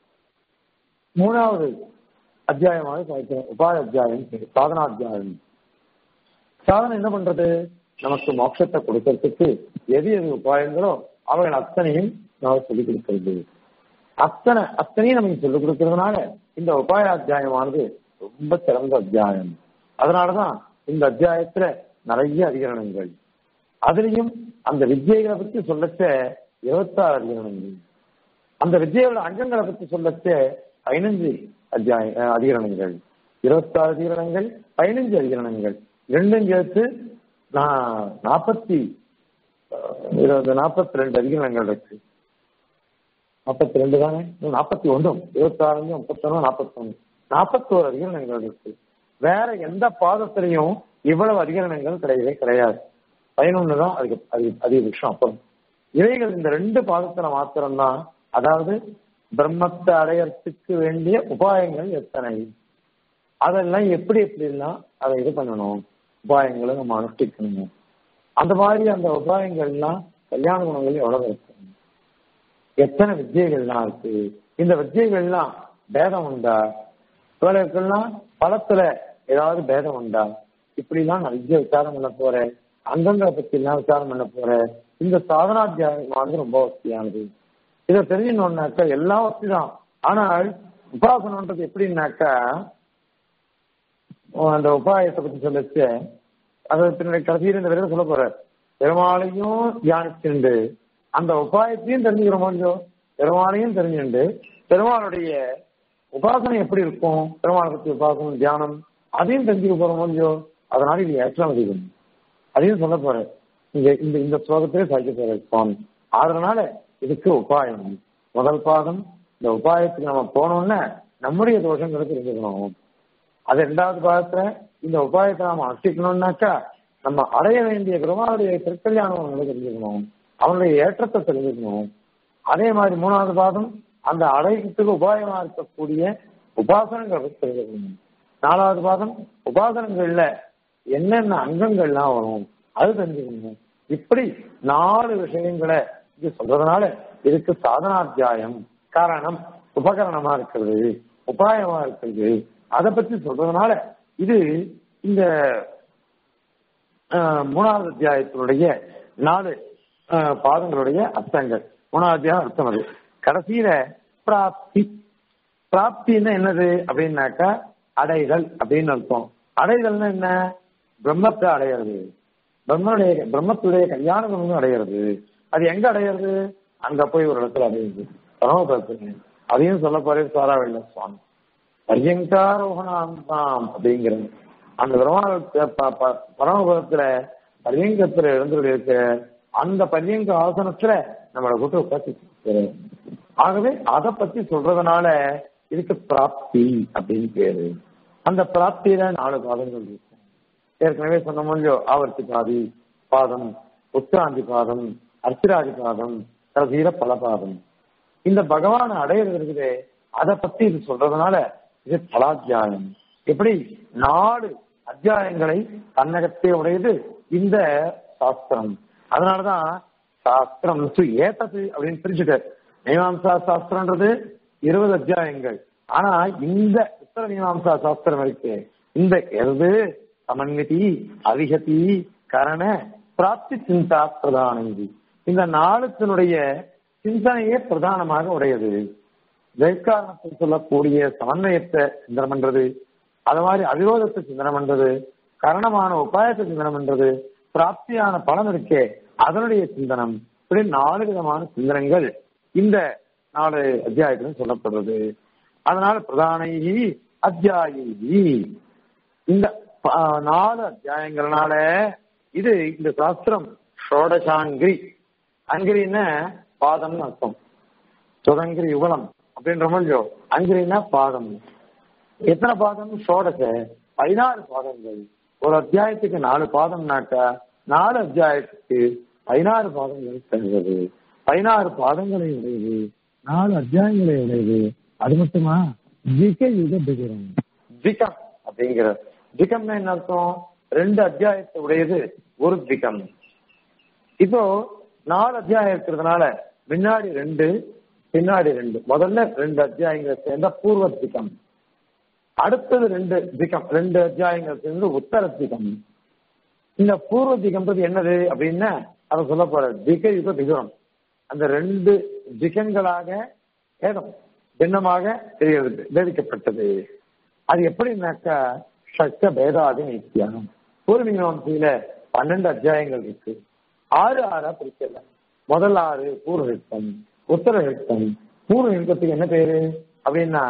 மூணாவது அத்தியாயமாக சாய்க்கிறோம் உபாய அத்தியாயம் பேரு. சாதனாத்தியாயம் சாதனை என்ன பண்றது நமக்கு மோட்சத்தை கொடுக்கறதுக்கு எது எது உபாயங்களோ அவைகள் அத்தனையும் நமக்கு சொல்லிக் கொடுக்கிறது அத்தனை அத்தனையும் நமக்கு சொல்லிக் கொடுக்கறதுனால இந்த உபாய அத்தியாயமானது ரொம்ப சிறந்த அத்தியாயம் அதனாலதான் இந்த அத்தியாயத்துல நிறைய அதிகரணங்கள் அதுலயும் அந்த வித்தியைகளை பத்தி சொல்லச்ச இருபத்தாறு அதிகரணங்கள் அந்த வித்தியோட அங்கங்களை பத்தி சொல்லச்ச பதினஞ்சு அத்தியாய அஹ், அதிகரணங்கள் இருபத்தாறு அதிகரணங்கள் பதினஞ்சு அதிகரணங்கள் ரெண்டும் சேர்த்து நான் நாற்பத்தி இருபது நாற்பத்தி ரெண்டு அதிகரணங்கள் இருக்கு நாற்பத்தி ரெண்டு தானே நாற்பத்தி ஒன்றும் இருபத்தாறு முப்பத்தொன்னு நாற்பத்தொன்னு நாற்பத்தோரு அதிகரணங்கள் இருக்கு வேற எந்த பாதத்திலையும் இவ்வளவு அதிகரணங்கள் கிடையவே கிடையாது பதினொன்னு தான் அதுக்கு அது அதிகபட்சம் அப்புறம் இவைகள் இந்த ரெண்டு பாதத்துல மாத்திரம்தான் அதாவது பிரம்மத்தை அடையறதுக்கு வேண்டிய உபாயங்கள் எத்தனை அதெல்லாம் எப்படி எப்படிலாம் அதை இது பண்ணணும் உபாயங்களை நம்ம அனுஷ்டிக்கணும் அந்த மாதிரி அந்த உபாயங்கள்லாம் கல்யாண குணங்கள் எவ்வளவு இருக்கு எத்தனை வித்தியைகள்லாம் இருக்கு இந்த வித்தியைகள்லாம் பேதம் உண்டா இவர்களுக்கெல்லாம் பலத்துல ஏதாவது பேதம் உண்டா இப்படிலாம் நிறைய விசாரம் பண்ண போறேன் அங்கங்களை பத்தி எல்லாம் விசாரம் பண்ண போறேன் இந்த சாதனாத்தியாயம் வந்து ரொம்ப வசதியானது இதை தெரிஞ்சுக்கணும்னாக்கா எல்லாம் வசதி தான் ஆனால் உபாசனன்றது எப்படின்னாக்கா அந்த உபாயத்தை பத்தி சொல்லிச்சு அதை பின்னாடி கடைசியில் இந்த விதத்தை சொல்ல போற பெருமாளையும் தியானிச்சுண்டு அந்த உபாயத்தையும் தெரிஞ்சுக்கிறோம் கொஞ்சம் பெருமாளையும் தெரிஞ்சுண்டு பெருமாளுடைய உபாசனை எப்படி இருக்கும் பெருமாளை பத்தி உபாசனம் தியானம் அதையும் தெரிஞ்சுக்க போறோம் கொஞ்சம் அதனால இது ஏற்றம் அதிகம் அதையும் சொல்ல போறேன் இங்க இந்த இந்த ஸ்லோகத்திலே சாய்க்க போற சுவாமி அதனால இதுக்கு உபாயம் முதல் பாதம் இந்த உபாயத்துக்கு நம்ம போனோம்னா நம்முடைய தோஷங்களை தெரிஞ்சுக்கணும் அது ரெண்டாவது பாதத்துல இந்த உபாயத்தை நாம அனுஷ்டிக்கணும்னாக்கா நம்ம அடைய வேண்டிய பெருமாளுடைய திருக்கல்யாணங்களை தெரிஞ்சுக்கணும் அவனுடைய ஏற்றத்தை தெரிஞ்சுக்கணும் அதே மாதிரி மூணாவது பாதம் அந்த அடையத்துக்கு உபாயமா இருக்கக்கூடிய உபாசனங்களை பத்தி தெரிஞ்சுக்கணும் நாலாவது பாதம் உபாசனங்கள்ல என்னென்ன அங்கங்கள்லாம் வரும் அது தெரிஞ்சுக்கணும் இப்படி நாலு விஷயங்களை இது சொல்றதுனால இதுக்கு சாதனாத்தியாயம் காரணம் உபகரணமா இருக்கிறது உபாயமா இருக்கிறது அதை பத்தி சொல்றதுனால இது இந்த ஆஹ், மூணாவது அத்தியாயத்தினுடைய நாலு ஆஹ், பாதங்களுடைய அர்த்தங்கள் மூணாவது அத்தியாயம் அர்த்தம் அது கடைசியில பிராப்தி பிராப்தின்னா என்னது அப்படின்னாக்கா அடைதல் அப்படின்னு அர்த்தம் அடைதல்னா என்ன பிரம்மத்தை அடையிறது பிரம்மனுடைய பிரம்மத்துடைய கல்யாண குணம் அடையிறது அது எங்க அடையிறது அங்க போய் ஒரு இடத்துல அடையுது பரமபதத்துக்கு அதையும் சொல்ல போறே சாராவில்லை சுவாமி பரியங்காரோகணாம் அப்படிங்கிறது அந்த பிரம்ம பரமபதத்துல பரியங்கத்துல எழுந்து இருக்க அந்த பரியங்க ஆசனத்துல நம்மளை கூட்டு உட்காந்து ஆகவே அதை பத்தி சொல்றதுனால இதுக்கு பிராப்தி அப்படின்னு பேரு அந்த பிராப்தியில நாலு பாதங்கள் இருக்கும் ஏற்கனவே சொன்ன இல்லையோ ஆவர்த்தி பாதி பாதம் உத்திராந்தி பாதம் அர்ச்சிராதி பாதம் கடைசியில பல பாதம் இந்த பகவானை அடையிறது இருக்குது அதை பத்தி இது சொல்றதுனால இது பலாத்தியாயம் எப்படி நாலு அத்தியாயங்களை தன்னகத்தே உடையது இந்த சாஸ்திரம் அதனாலதான் சாஸ்திரம் ஏத்தது அப்படின்னு பிரிச்சுட்டார் மீமாம்சா சாஸ்திரம்ன்றது இருபது அத்தியாயங்கள் ஆனா இந்த உத்தர மீமாம்சா சாஸ்திரம் இருக்கு இந்த எது சமன்விதி அவிகதி கரண பிராப்தி சிந்தா பிரதானி இந்த நாளுத்தினுடைய சிந்தனையே பிரதானமாக உடையது ஜெயக்காரணத்தை சொல்லக்கூடிய சமன்வயத்தை சிந்தனம் பண்றது அது மாதிரி அவிரோதத்தை சிந்தனம் பண்றது கரணமான உபாயத்தை சிந்தனம் பண்றது பிராப்தியான பலன் இருக்கே அதனுடைய சிந்தனம் இப்படி நாலு விதமான சிந்தனங்கள் இந்த நாலு அத்தியாயத்திலும் சொல்லப்படுறது அதனால பிரதானி அத்தியாயி இந்த நாலு அத்தியாயங்கள்னால இது இந்த சாஸ்திரம் ஷோடசாங்கிரி அங்கிரின்னா பாதம்னு அர்த்தம் சுதங்கிரி யுகலம் அப்படின்ற மாதிரி அங்கிரின்னா பாதம் எத்தனை பாதம் ஷோடச பதினாறு பாதங்கள் ஒரு அத்தியாயத்துக்கு நாலு பாதம்னாக்கா நாலு அத்தியாயத்துக்கு பதினாறு பாதங்கள் தருவது பதினாறு பாதங்களை உடையது நாலு அத்தியாயங்களை உடையது அது மட்டுமா ஜிக யுக பிகிரம் ஜிகம் அப்படிங்கிற ஜிகம்னா என்ன அர்த்தம் ரெண்டு அத்தியாயத்தை உடையது ஒரு திகம் இப்போ நாலு அத்தியாயம் இருக்கிறதுனால முன்னாடி ரெண்டு பின்னாடி ரெண்டு முதல்ல ரெண்டு அத்தியாயங்களை சேர்ந்த பூர்வ திகம் அடுத்தது ரெண்டு திகம் ரெண்டு அத்தியாயங்கள் சேர்ந்து உத்தர திகம் இந்த பூர்வ திகம்ன்றது என்னது அப்படின்னா அதை சொல்ல போற திக யுக திகம் அந்த ரெண்டு திகங்களாக ஏதம் பின்னமாக தெரிகிறது வேதிக்கப்பட்டது அது எப்படின்னாக்கா சக்க பேதாதி நித்தியம் பூர்வீகவம்சியில பன்னெண்டு அத்தியாயங்கள் இருக்கு ஆறு ஆறா பிரிக்கல முதல் ஆறு பூர்வஹித்தம் உத்தரஹித்தம் பூர்வஹித்தத்துக்கு என்ன பேரு அப்படின்னா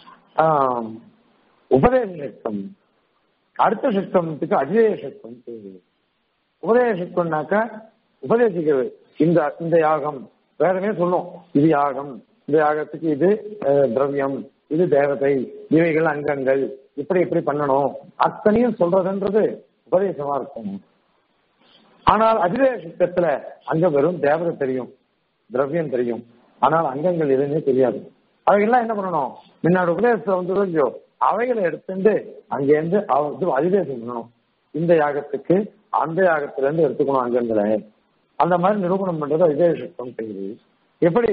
உபதேச சக்தம் அடுத்த சக்தத்துக்கு அதிதேய சக்தம் பேரு உபதேச சக்தம்னாக்கா உபதேசிக்கிறது இந்த இந்த யாகம் வேறமே சொல்லும் இது யாகம் இந்த யாகத்துக்கு இது திரவியம் இது தேவதை இவைகள் அங்கங்கள் இப்படி இப்படி பண்ணணும் அத்தனையும் சொல்றதுன்றது உபதேசமா இருக்கும் ஆனால் அதிதேய சித்தத்துல அங்க வெறும் தேவதை தெரியும் திரவியம் தெரியும் ஆனால் அங்கங்கள் எதுவுமே தெரியாது அவைகள்லாம் என்ன பண்ணணும் முன்னாடி உபதேசத்தை வந்து இல்லையோ அவைகளை எடுத்துட்டு அங்கேருந்து அவருக்கு அதிதேசம் பண்ணணும் இந்த யாகத்துக்கு அந்த யாகத்துல இருந்து எடுத்துக்கணும் அங்கங்களை அந்த மாதிரி நிரூபணம் பண்றது அதிதேய சக்தம் செய்யுது எப்படி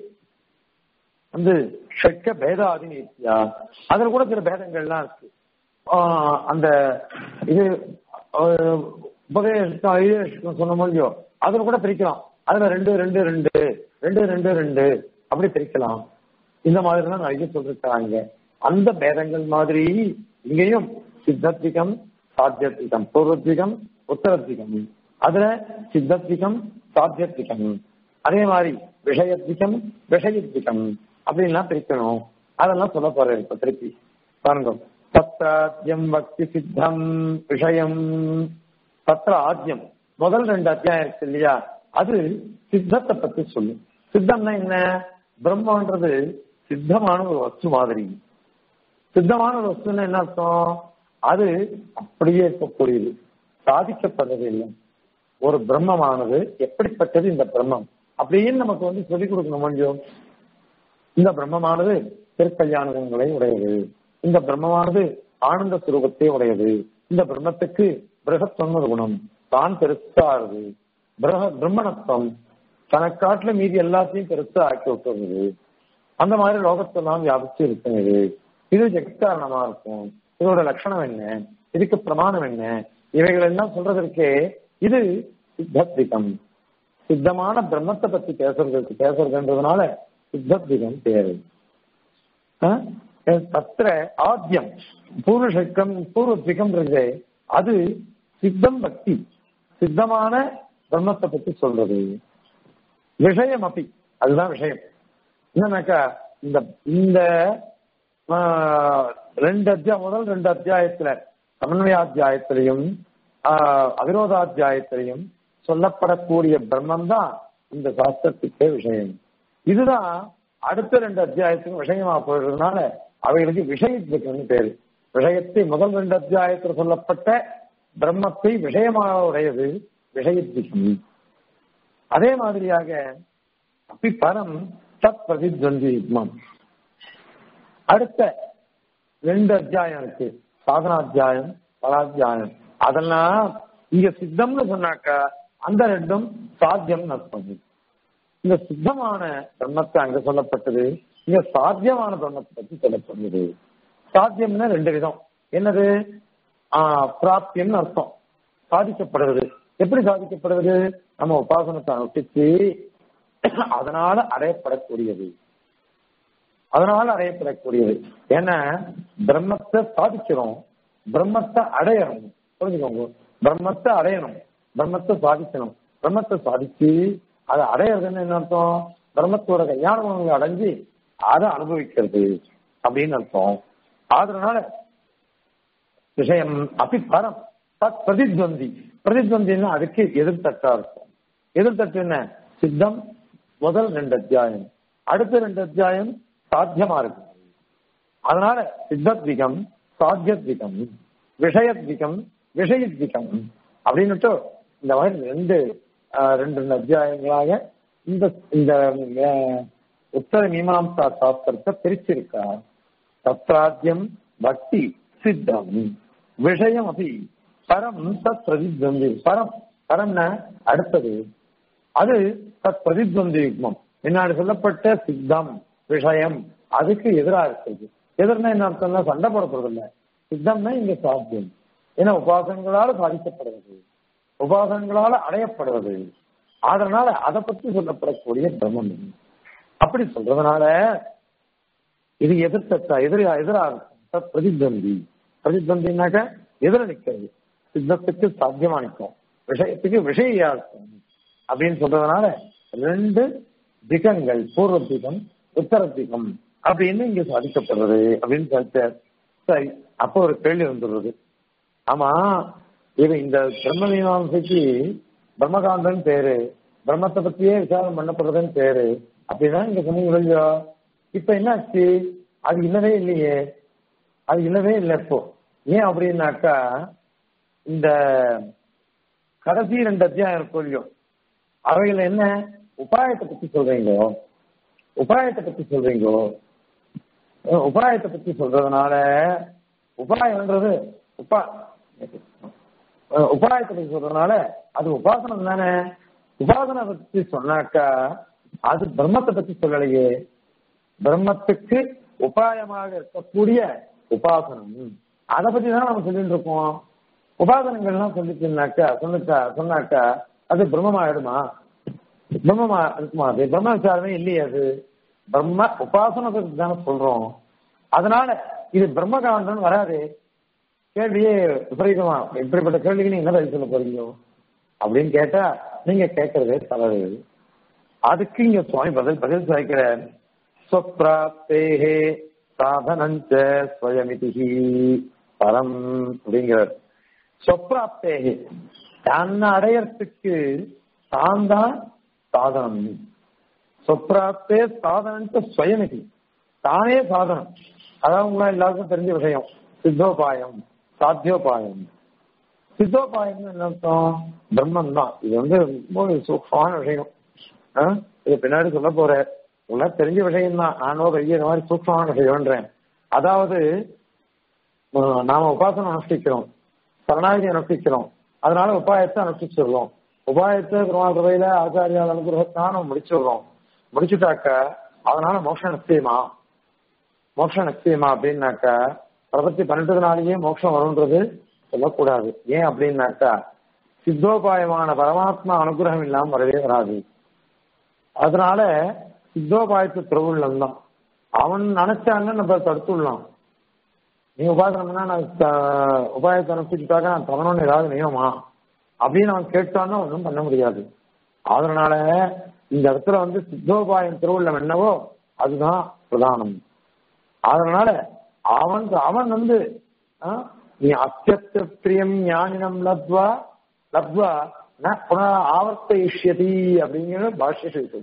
வந்து ஷட்க பேதாதி நித்யா அதுல கூட சில பேதங்கள்லாம் இருக்கு அந்த இது உபதேசம் ஐதேசம் சொன்ன முடியும் அதுல கூட பிரிக்கலாம் அதுல ரெண்டு ரெண்டு ரெண்டு ரெண்டு ரெண்டு ரெண்டு அப்படி பிரிக்கலாம் இந்த மாதிரி தான் நிறைய சொல்லிருக்காங்க அந்த பேதங்கள் மாதிரி இங்கேயும் சித்தத்திகம் சாத்தியத்திகம் பூர்வத்திகம் உத்தரத்திகம் அதுல சித்தத்திகம் சாத்தியத்திகம் அதே மாதிரி விஷயத்திகம் விஷயத்திகம் அப்படின்லாம் பிரிக்கணும் அதெல்லாம் சொல்ல போறேன் இப்ப திருப்பி பாருங்க தத்தாத்தியம் பக்தி சித்தம் விஷயம் தத்திர ஆத்தியம் முதல் ரெண்டு அத்தியாயம் இருக்கு இல்லையா அது சித்தத்தை பத்தி சொல்லும் சித்தம்னா என்ன பிரம்மன்றது சித்தமான ஒரு வஸ்து மாதிரி சித்தமான ஒரு வஸ்துன்னா என்ன அர்த்தம் அது அப்படியே இருக்கக்கூடியது சாதிக்கப்படுறது இல்லை ஒரு பிரம்மமானது எப்படிப்பட்டது இந்த பிரம்மம் அப்படின்னு நமக்கு வந்து சொல்லிக் கொடுக்கணும் முடியும் இந்த பிரம்மமானது திருக்கல்யாணங்களை உடையது இந்த பிரம்மமானது ஆனந்த சுரூபத்தை உடையது இந்த பிரம்மத்துக்கு பிரகத்வம் ஒரு குணம் தான் பெருசாருது பிரக பிரம்மணத்துவம் தனக்காட்டுல மீதி எல்லாத்தையும் பெருசா ஆக்கி விட்டுறது அந்த மாதிரி லோகத்தெல்லாம் வியாபிச்சு இருக்கிறது இது ஜெகத்காரணமா இருக்கும் இதோட லட்சணம் என்ன இதுக்கு பிரமாணம் என்ன இவைகள் எல்லாம் சொல்றதற்கே இது சித்தத்திகம் சித்தமான பிரம்மத்தை பத்தி பேசுறதுக்கு பேசுறதுன்றதுனால சித்தத்திகம் பேரு தத்திர ஆத்தியம் பூர்வசக்கம் பூர்வத்விகம் இருக்கு அது சித்தம் பக்தி சித்தமான பிரம்மத்தை பத்தி சொல்றது விஷயம் அப்படி அதுதான் விஷயம் என்னன்னாக்கா இந்த இந்த ரெண்டு அத்தியாயம் முதல் ரெண்டு அத்தியாயத்துல சமன்வயாத்தியாயத்திலையும் அவிரோதாத்தியாயத்திலையும் சொல்லப்படக்கூடிய பிரம்மம் தான் இந்த சாஸ்திரத்துக்கே விஷயம் இதுதான் அடுத்த ரெண்டு அத்தியாயத்துக்கும் விஷயமா போயிடுறதுனால அவைகளுக்கு விஷயத்துக்குன்னு பேரு விஷயத்தை முதல் ரெண்டு அத்தியாயத்தில் சொல்லப்பட்ட பிரம்மத்தை விஷயமாக உடையது விஷயத்துக்கு அதே மாதிரியாக அப்படி பரம் தத் பிரதித்வந்தி யுக்மம் அடுத்த ரெண்டு அத்தியாயம் இருக்கு சாதனாத்தியாயம் பலாத்தியாயம் அதெல்லாம் இங்க சித்தம்னு சொன்னாக்கா அந்த ரெண்டும் சாத்தியம் அர்த்தம் இந்த சித்தமான பிரம்மத்தை அங்க சொல்லப்பட்டது இங்க சாத்தியமான பிரம்மத்தை பற்றி சொல்லப்படுது சாத்தியம்னா ரெண்டு விதம் என்னது ஆஹ் பிராப்தியம்னு அர்த்தம் சாதிக்கப்படுவது எப்படி சாதிக்கப்படுவது நம்ம உபாசனத்தை அனுஷ்டிச்சு அதனால அடையப்படக்கூடியது அதனால அடையப்படக்கூடியது ஏன்னா பிரம்மத்தை சாதிக்கிறோம் பிரம்மத்தை அடையணும் புரிஞ்சுக்கோங்க பிரம்மத்தை அடையணும் பிரம்மத்தை சாதிக்கணும் பிரம்மத்தை சாதிச்சு அதை அடையிறதுன்னு என்ன அர்த்தம் பிரம்மத்தோட கல்யாண குணங்களை அடைஞ்சு அதை அனுபவிக்கிறது அப்படின்னு அர்த்தம் அதனால விஷயம் அப்படி பரம் தத் பிரதித்வந்தி பிரதித்வந்தின்னா அதுக்கு எதிர்த்தட்டா இருக்கும் எதிர்த்தட்டு என்ன சித்தம் முதல் ரெண்டு அத்தியாயம் அடுத்த ரெண்டு அத்தியாயம் சாத்தியமா இருக்கு அதனால சித்தத்விகம் சாத்தியத்விகம் விஷயத்விகம் விஷயத்விகம் அப்படின்னுட்டு இந்த மாதிரி ரெண்டு ரெண்டு ரெண்டு அத்தியாயங்களாக இந்த இந்த உத்தர மீமாம்சா சாஸ்திரத்தை பிரிச்சிருக்கா தத்ராத்தியம் பக்தி சித்தம் விஷயம் அப்படி பரம் தத் பிரதித்வந்தி பரம் பரம்னா அடுத்தது அது தத் பிரதித்வந்தி யுக்மம் முன்னாடி சொல்லப்பட்ட சித்தம் விஷயம் அதுக்கு எதிராக இருக்குது எதிர்னா என்ன அர்த்தம்னா சண்டை போடப்படுறது இல்ல சித்தம்னா இங்க சாத்தியம் ஏன்னா உபாசங்களால சாதிக்கப்படுவது உபாசங்களால அடையப்படுவது அதனால அதை பற்றி சொல்லப்படக்கூடிய பிரம்மம் அப்படி சொல்றதுனால இது எதிர்த்தா எதிரா எதிராக பிரதித்வந்தி பிரதித்வந்தினாக்க எதிர நிக்கிறது சித்தத்துக்கு சாத்தியமா நிற்கும் விஷயத்துக்கு விஷயா இருக்கும் அப்படின்னு சொல்றதுனால ரெண்டு திகங்கள் பூர்வ திகம் உத்தர திகம் அப்படின்னு இங்க சாதிக்கப்படுறது அப்படின்னு சொல்லிட்டார் சரி அப்போ ஒரு கேள்வி வந்துடுறது ஆமா இது இந்த பிரம்ம மீமாசைக்கு பிரம்மகாந்தன் பேரு பிரம்மத்தை பத்தியே விசாரம் பண்ணப்படுறதுன்னு பேரு அப்படின்னா இங்க சொன்னீங்க இல்லையோ இப்ப என்னாச்சு அது இல்லவே இல்லையே அது இல்லவே இல்லை இப்போ ஏன் அப்படின்னாக்கா இந்த கடைசி ரெண்டு அத்தியாயம் இருக்கும் இல்லையோ அவைகள் என்ன உபாயத்தை பத்தி சொல்றீங்களோ உபாயத்தை பத்தி சொல்றீங்களோ உபாயத்தை பத்தி சொல்றதுனால உபாயம்ன்றது உபா உபாயத்தை பத்தி சொல்றதுனால அது உபாசனம் தானே உபாசனை பத்தி சொன்னாக்கா அது பிரம்மத்தை பத்தி சொல்லலையே பிரம்மத்துக்கு உபாயமாக இருக்கக்கூடிய உபாசனம் அதை பத்தி தான் நம்ம சொல்லிட்டு இருக்கோம் உபாசனங்கள்லாம் சொல்லிச்சுனாக்கா சொன்னாக்கா சொன்னாக்கா அது பிரம்மமாயிடுமா பிரம்மமா இருக்குமா அது பிரம்ம விசாரமே இல்லையே அது பிரம்ம உபாசனை பத்தி தானே சொல்றோம் அதனால இது பிரம்மகாண்டம் வராது கேள்வியே விபரீதமா இப்படிப்பட்ட கேள்விக்கு நீங்க என்ன பதில் சொல்ல போறீங்க அப்படின்னு கேட்டா நீங்க கேட்கறதே தவறு அதுக்கு இங்க சுவாமி பதில் பதில் சாய்க்கிற ஸ்வப்ராப்தேஹே சாதனஞ்ச ஸ்வயமிதி பரம் அப்படிங்கிறார் சொப்ராப்தேகே தன்னை அடையறதுக்கு தான் தான் சாதனம் சொப்ராப்தே சாதனஞ்ச ஸ்வயமிதி தானே சாதனம் அதான் உங்களா எல்லாருக்கும் தெரிஞ்ச விஷயம் சித்தோபாயம் சாத்தியோபாயம் சித்தோபாயம் என்ன அர்த்தம் பிரம்மன் தான் இது வந்து ரொம்ப சூக்ஷமான விஷயம் இது பின்னாடி சொல்ல போற உங்களுக்கு தெரிஞ்ச விஷயம் தான் நானும் பெரிய இந்த மாதிரி சூக்ஷமான விஷயம்ன்றேன் அதாவது நாம உபாசனம் அனுஷ்டிக்கிறோம் சரணாகதி அனுஷ்டிக்கிறோம் அதனால உபாயத்தை அனுஷ்டிச்சிடுறோம் உபாயத்தை திருமாதிரையில ஆச்சாரியால் அனுகிரகத்தான முடிச்சிடுறோம் முடிச்சுட்டாக்க அதனால மோட்சம் நிச்சயமா மோட்சம் நிச்சயமா அப்படின்னாக்கா பிரபத்தி பன்னெண்டுனாலேயே மோட்சம் வரும்ன்றது சொல்லக்கூடாது ஏன் அப்படின்னாக்கா சித்தோபாயமான பரமாத்மா அனுகிரகம் இல்லாம வரவே வராது அதனால சித்தோபாயத்து திருவுள்ளம் தான் அவன் நினைச்சாங்க நம்ம தடுத்துடலாம் நீ உபாசனை பண்ணா நான் த- உபாயத்தை அனுப்பிச்சுட்டாக்க நான் தவணும்னு ஏதாவது நியமா அப்படின்னு அவன் கேட்டான்னா ஒன்றும் பண்ண முடியாது அதனால இந்த இடத்துல வந்து சித்தோபாயம் திருவுள்ளம் என்னவோ அதுதான் பிரதானம் அதனால அவன் அவன் வந்து ஆ, நீ அத்தியத்த பிரியம் ஞானினம் லப்வா லப்வா ந புனः ஆவர்த்தயிஷ்யதி அப்படிங்கிற பாஷ்ய சொல்லுது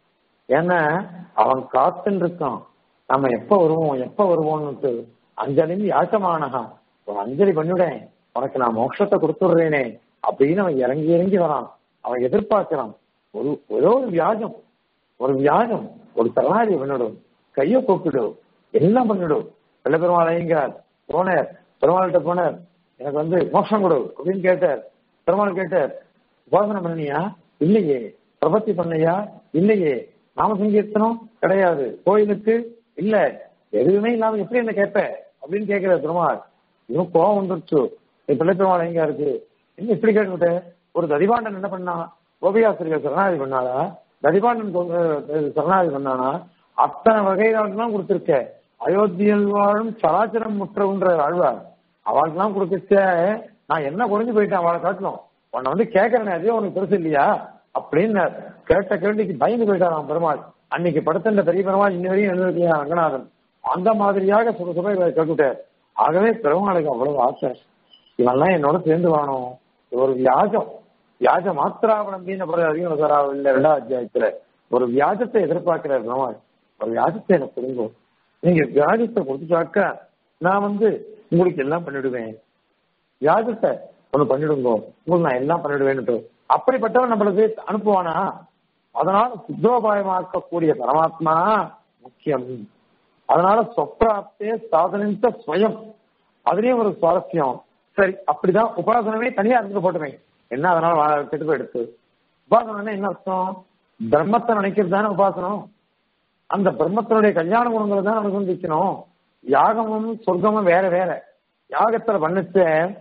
ஏன்னா அவன் காத்துன்னு இருக்கான் நம்ம எப்ப வருவோம் எப்ப வருவோம்னு அஞ்சலின் யாச்சமானகா ஒரு அஞ்சலி பண்ணிவிடேன் உனக்கு நான் மோட்சத்தை கொடுத்துடுறேனே அப்படின்னு அவன் இறங்கி இறங்கி வரான் அவன் எதிர்பார்க்கிறான் ஒரு ஏதோ ஒரு வியாஜம் ஒரு வியாஜம் ஒரு தரணாதி பண்ணிடும் கையை கூப்பிடும் எல்லாம் பண்ணிடும் வெள்ள பெருமாள் ஐயங்கார் போனார் பெருமாள்கிட்ட போனார் எனக்கு வந்து மோட்சம் கொடு அப்படின்னு கேட்டார் பெருமாள் கேட்டார் உபாசனை பண்ணியா இல்லையே பிரபத்தி பண்ணையா இல்லையே நாம சங்கீர்த்தனம் கிடையாது கோயிலுக்கு இல்ல எதுவுமே இல்லாம எப்படி என்ன கேட்ப அப்படின்னு கேட்கிறார் பெருமாள் இவன் கோவம் வந்துருச்சு என் பிள்ளை பெருமாள் எங்க இருக்கு என்ன இப்படி கேட்டுவிட்ட ஒரு ததிபாண்டன் என்ன பண்ணா கோபியாசிரியர் சரணாதி பண்ணாளா ததிபாண்டன் கோ- அஹ் சரணாதி பண்ணானா அத்தனை வகைகளுக்கெல்லாம் கொடுத்திருக்க அயோத்தியில் வாழும் சராச்சரம் முற்றவுன்ற ஆழ்வார் அவளுக்கெல்லாம் கொடுத்துச்ச நான் என்ன குறைஞ்சு போயிட்டேன் அவளை காட்டணும் உன்னை வந்து கேட்கறேன் அதே உனக்கு பெருசு இல்லையா அப்படின்னு கேட்ட கேள்விக்கு பயந்து போயிட்டாராம் பெருமாள் அன்னைக்கு படுத்திருந்த பெரிய பெருமாள் இன்ன வரையும் எழுந்திருக்கியா ரங்கநாதன் அந்த மாதிரியாக சுக சுக இவரை கேட்டுட்டார் ஆகவே பெருமாளுக்கு அவ்வளவு ஆசை இவெல்லாம் என்னோட சேர்ந்து வாணும் இது ஒரு வியாஜம் வியாஜ மாத்திராவளம்பின்னு அப்புறம் அதிகம் வராது இல்ல ரெண்டாவது அத்தியாயத்துல ஒரு வியாஜத்தை எதிர்பார்க்கிறார் பெருமாள் ஒரு வியாஜத்தை எனக்கு கொடுங்க நீங்க வியாஜத்தை கொடுத்துட்டாக்க நான் வந்து உங்களுக்கு எல்லாம் பண்ணிடுவேன் வியாஜத்தை ஒண்ணு பண்ணிடுங்க உங்களுக்கு நான் எல்லாம் பண்ணிடுவேன்னுட்டு அப்படிப்பட்டவன் நம்மளுக்கு அனுப்புவானா அதனால சித்தோபாயமாக்கக்கூடிய பரமாத்மா முக்கியம் அதனால சொப்ராப்தே சாதனித்த ஸ்வயம் அதுலயும் ஒரு சுவாரஸ்யம் சரி அப்படிதான் உபாசனமே தனியா இருந்து போட்டுமே என்ன அதனால வா- கெட்டு போயிடுத்து உபாசனம்னா என்ன அர்த்தம் பிரம்மத்தை நினைக்கிறது தானே உபாசனம் அந்த பிரம்மத்தினுடைய கல்யாண குணங்களை தான் அனுசந்திக்கணும் யாகமும் சொர்க்கமும் வேற வேற யாகத்துல பண்ணிச்ச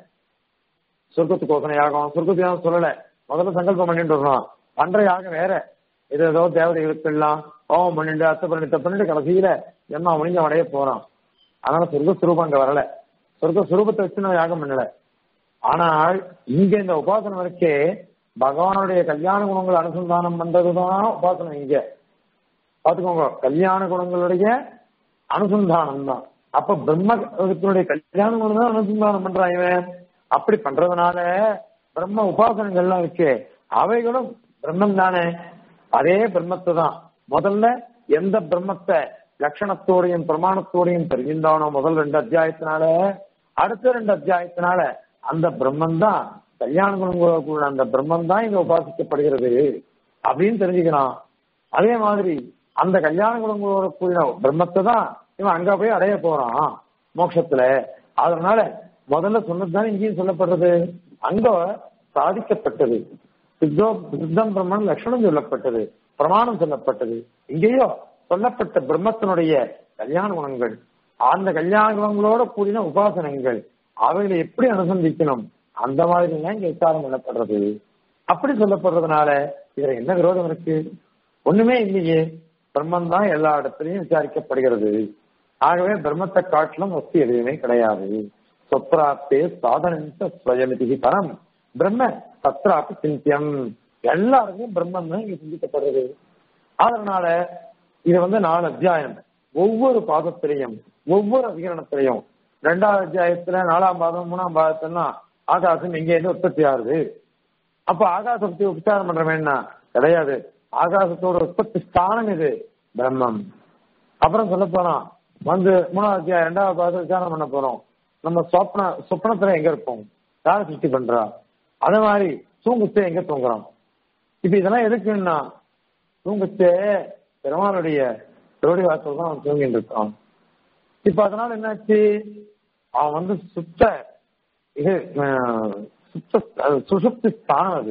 சொர்க்கத்துக்கு ஓசனை யாகம் சொர்க்கத்துக்கு யாகம் சொல்லல முதல்ல சங்கல்பம் பண்ணிட்டு வரணும் பண்ற யாகம் வேற இது ஏதோ தேவதைகளுக்கு எல்லாம் ஓம் பண்ணிட்டு அத்தை பண்ணிட்டு பண்ணிட்டு கடைசியில என்ன முடிஞ்ச அடைய போறான் அதனால சொர்க்க சுரூபம் அங்க வரல சொர்க்க சுரூபத்தை வச்சு நான் யாகம் பண்ணல ஆனால் இங்க இந்த உபாசனம் இருக்கே பகவானுடைய கல்யாண குணங்கள் அனுசந்தானம் பண்றதுதான் உபாசனம் இங்க பாத்துக்கோங்க கல்யாண குணங்களுடைய அனுசந்தானம் தான் அப்ப பிரம்மத்தினுடைய கல்யாண குணம் தான் அனுசந்தானம் பண்றான் இவன் அப்படி பண்றதுனால பிரம்ம உபாசனங்கள்லாம் இருக்கே அவைகளும் பிரம்மம் தானே அதே பிரம்மத்தை தான் முதல்ல எந்த பிரம்மத்தை லட்சணத்தோடையும் பிரமாணத்தோடையும் தெரிஞ்சிருந்தானோ முதல் ரெண்டு அத்தியாயத்தினால அடுத்த ரெண்டு அத்தியாயத்தினால அந்த பிரம்மன் தான் கல்யாண குணங்களோட அந்த பிரம்மன் தான் இங்க உபாசிக்கப்படுகிறது அப்படின்னு தெரிஞ்சுக்கிறான் அதே மாதிரி அந்த கல்யாண குணங்களோட கூடிய பிரம்மத்தை தான் இவன் அங்க போய் அடைய போறான் மோட்சத்துல அதனால முதல்ல சொன்னதுதானே இங்கேயும் சொல்லப்படுறது அங்க சாதிக்கப்பட்டது சித்தோ சித்தம் பிரம்மன் லட்சணம் சொல்லப்பட்டது பிரமாணம் சொல்லப்பட்டது இங்கேயோ சொல்லப்பட்ட பிரம்மத்தினுடைய கல்யாண குணங்கள் அந்த கல்யாண குணங்களோட கூடின உபாசனங்கள் அவைகளை எப்படி அனுசந்திக்கணும் அந்த மாதிரி எல்லாம் இங்க விசாரம் பண்ணப்படுறது அப்படி சொல்லப்படுறதுனால இதுல என்ன விரோதம் இருக்கு ஒண்ணுமே இல்லையே பிரம்மன் தான் எல்லா இடத்துலயும் விசாரிக்கப்படுகிறது ஆகவே பிரம்மத்தை காட்டிலும் வஸ்து எதுவுமே கிடையாது சொப்ராப்தே சாதனந்த ஸ்வயமிதி பரம் பிரம்ம தத்ராப்பி சிந்தியம் எல்லாருக்கும் பிரம்மன் தான் இங்க சிந்திக்கப்படுறது அதனால இது வந்து நாலு அத்தியாயம் ஒவ்வொரு பாதத்திலையும் ஒவ்வொரு அதிகரணத்திலையும் ரெண்டாவது அத்தியாயத்துல நாலாம் பாதம் மூணாம் பாதத்துலாம் ஆகாசம் எங்க இருந்து உற்பத்தி ஆகுது அப்ப ஆகாசத்தை உபச்சாரம் பண்றமேன்னா கிடையாது ஆகாசத்தோட உற்பத்தி ஸ்தானம் இது பிரம்மம் அப்புறம் சொல்ல போறோம் வந்து மூணாவது அத்தியாயம் ரெண்டாவது பாதம் விசாரம் பண்ண போறோம் நம்ம சொப்ன சொப்னத்துல எங்க இருப்போம் யாரை சிருஷ்டி பண்றா அதே மாதிரி தூங்குச்சே எங்க தூங்குறோம் இப்ப இதெல்லாம் எதுக்குன்னா தூங்குச்சே பெருமாளுடைய திருவடி வாசல் தான் அவன் தூங்கிட்டு இருக்கான் இப்ப அதனால என்னாச்சு அவன் வந்து சுத்த இது அஹ், சுத்த அது சுசுப்தி ஸ்தானம் அது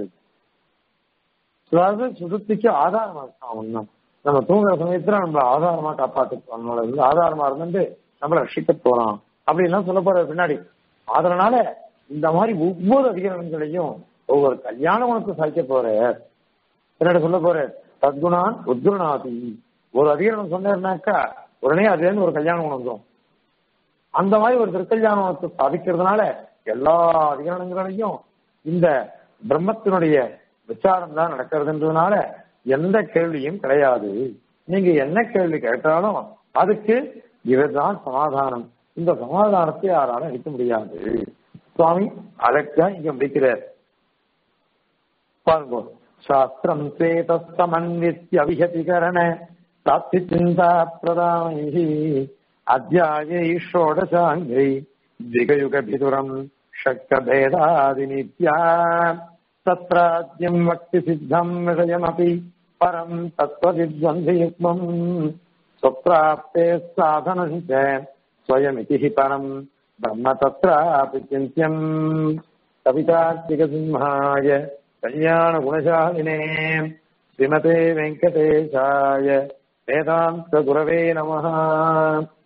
அதாவது சுசுப்திக்கு ஆதாரமா இருக்கான் அவன் தான் நம்ம தூங்குற சமயத்துல நம்மள ஆதாரமா காப்பாத்து நம்மள வந்து ஆதாரமா இருந்து நம்மள ரட்சிக்க போறான் அப்படின்லாம் சொல்ல போற பின்னாடி அதனால இந்த மாதிரி ஒவ்வொரு அதிகாரங்களையும் ஒவ்வொரு கல்யாண குணத்தை சாய்க்க போற பின்னாடி சொல்ல போற சத்குணான் உத்குணாதி ஒரு அதிகாரம் சொன்னாருனாக்கா உடனே அதுலேருந்து ஒரு கல்யாணம் குணம் வந்துடும் அந்த மாதிரி ஒரு திருக்கல்யாணத்தை சாதிக்கிறதுனால எல்லா அதிகாரங்களையும் இந்த பிரம்மத்தினுடைய விசாரம் தான் நடக்கிறதுன்றதுனால எந்த கேள்வியும் கிடையாது நீங்க என்ன கேள்வி கேட்டாலும் அதுக்கு இதுதான் சமாதானம் இந்த சமாதானத்தை யாராலும் அளிக்க முடியாது சுவாமி அதற்காக இங்க முடிக்கிறார் பாருங்க சாஸ்திரம் சேதமன்வித்ய அவிஹதிகரண சாத்தி சிந்தா பிரதானை அத்தியாயை ஷோடசாங்கை திகயுகபிதுரம் ஷக்கபேதாதிநித்யா தத்ராத்யம் வக்தி சித்தம் விஷயமபி பரம் தத்வவித்வந்தியுக்மம் स्वप्राप्ते साधनं च स्वयमिति हि परम् ब्रह्म तत्रापि चिन्त्यम् कवितार्तिकसिंहाय कल्याणगुणशालिने श्रीमते वेङ्कटेशाय वेदान्तगुरवे नमः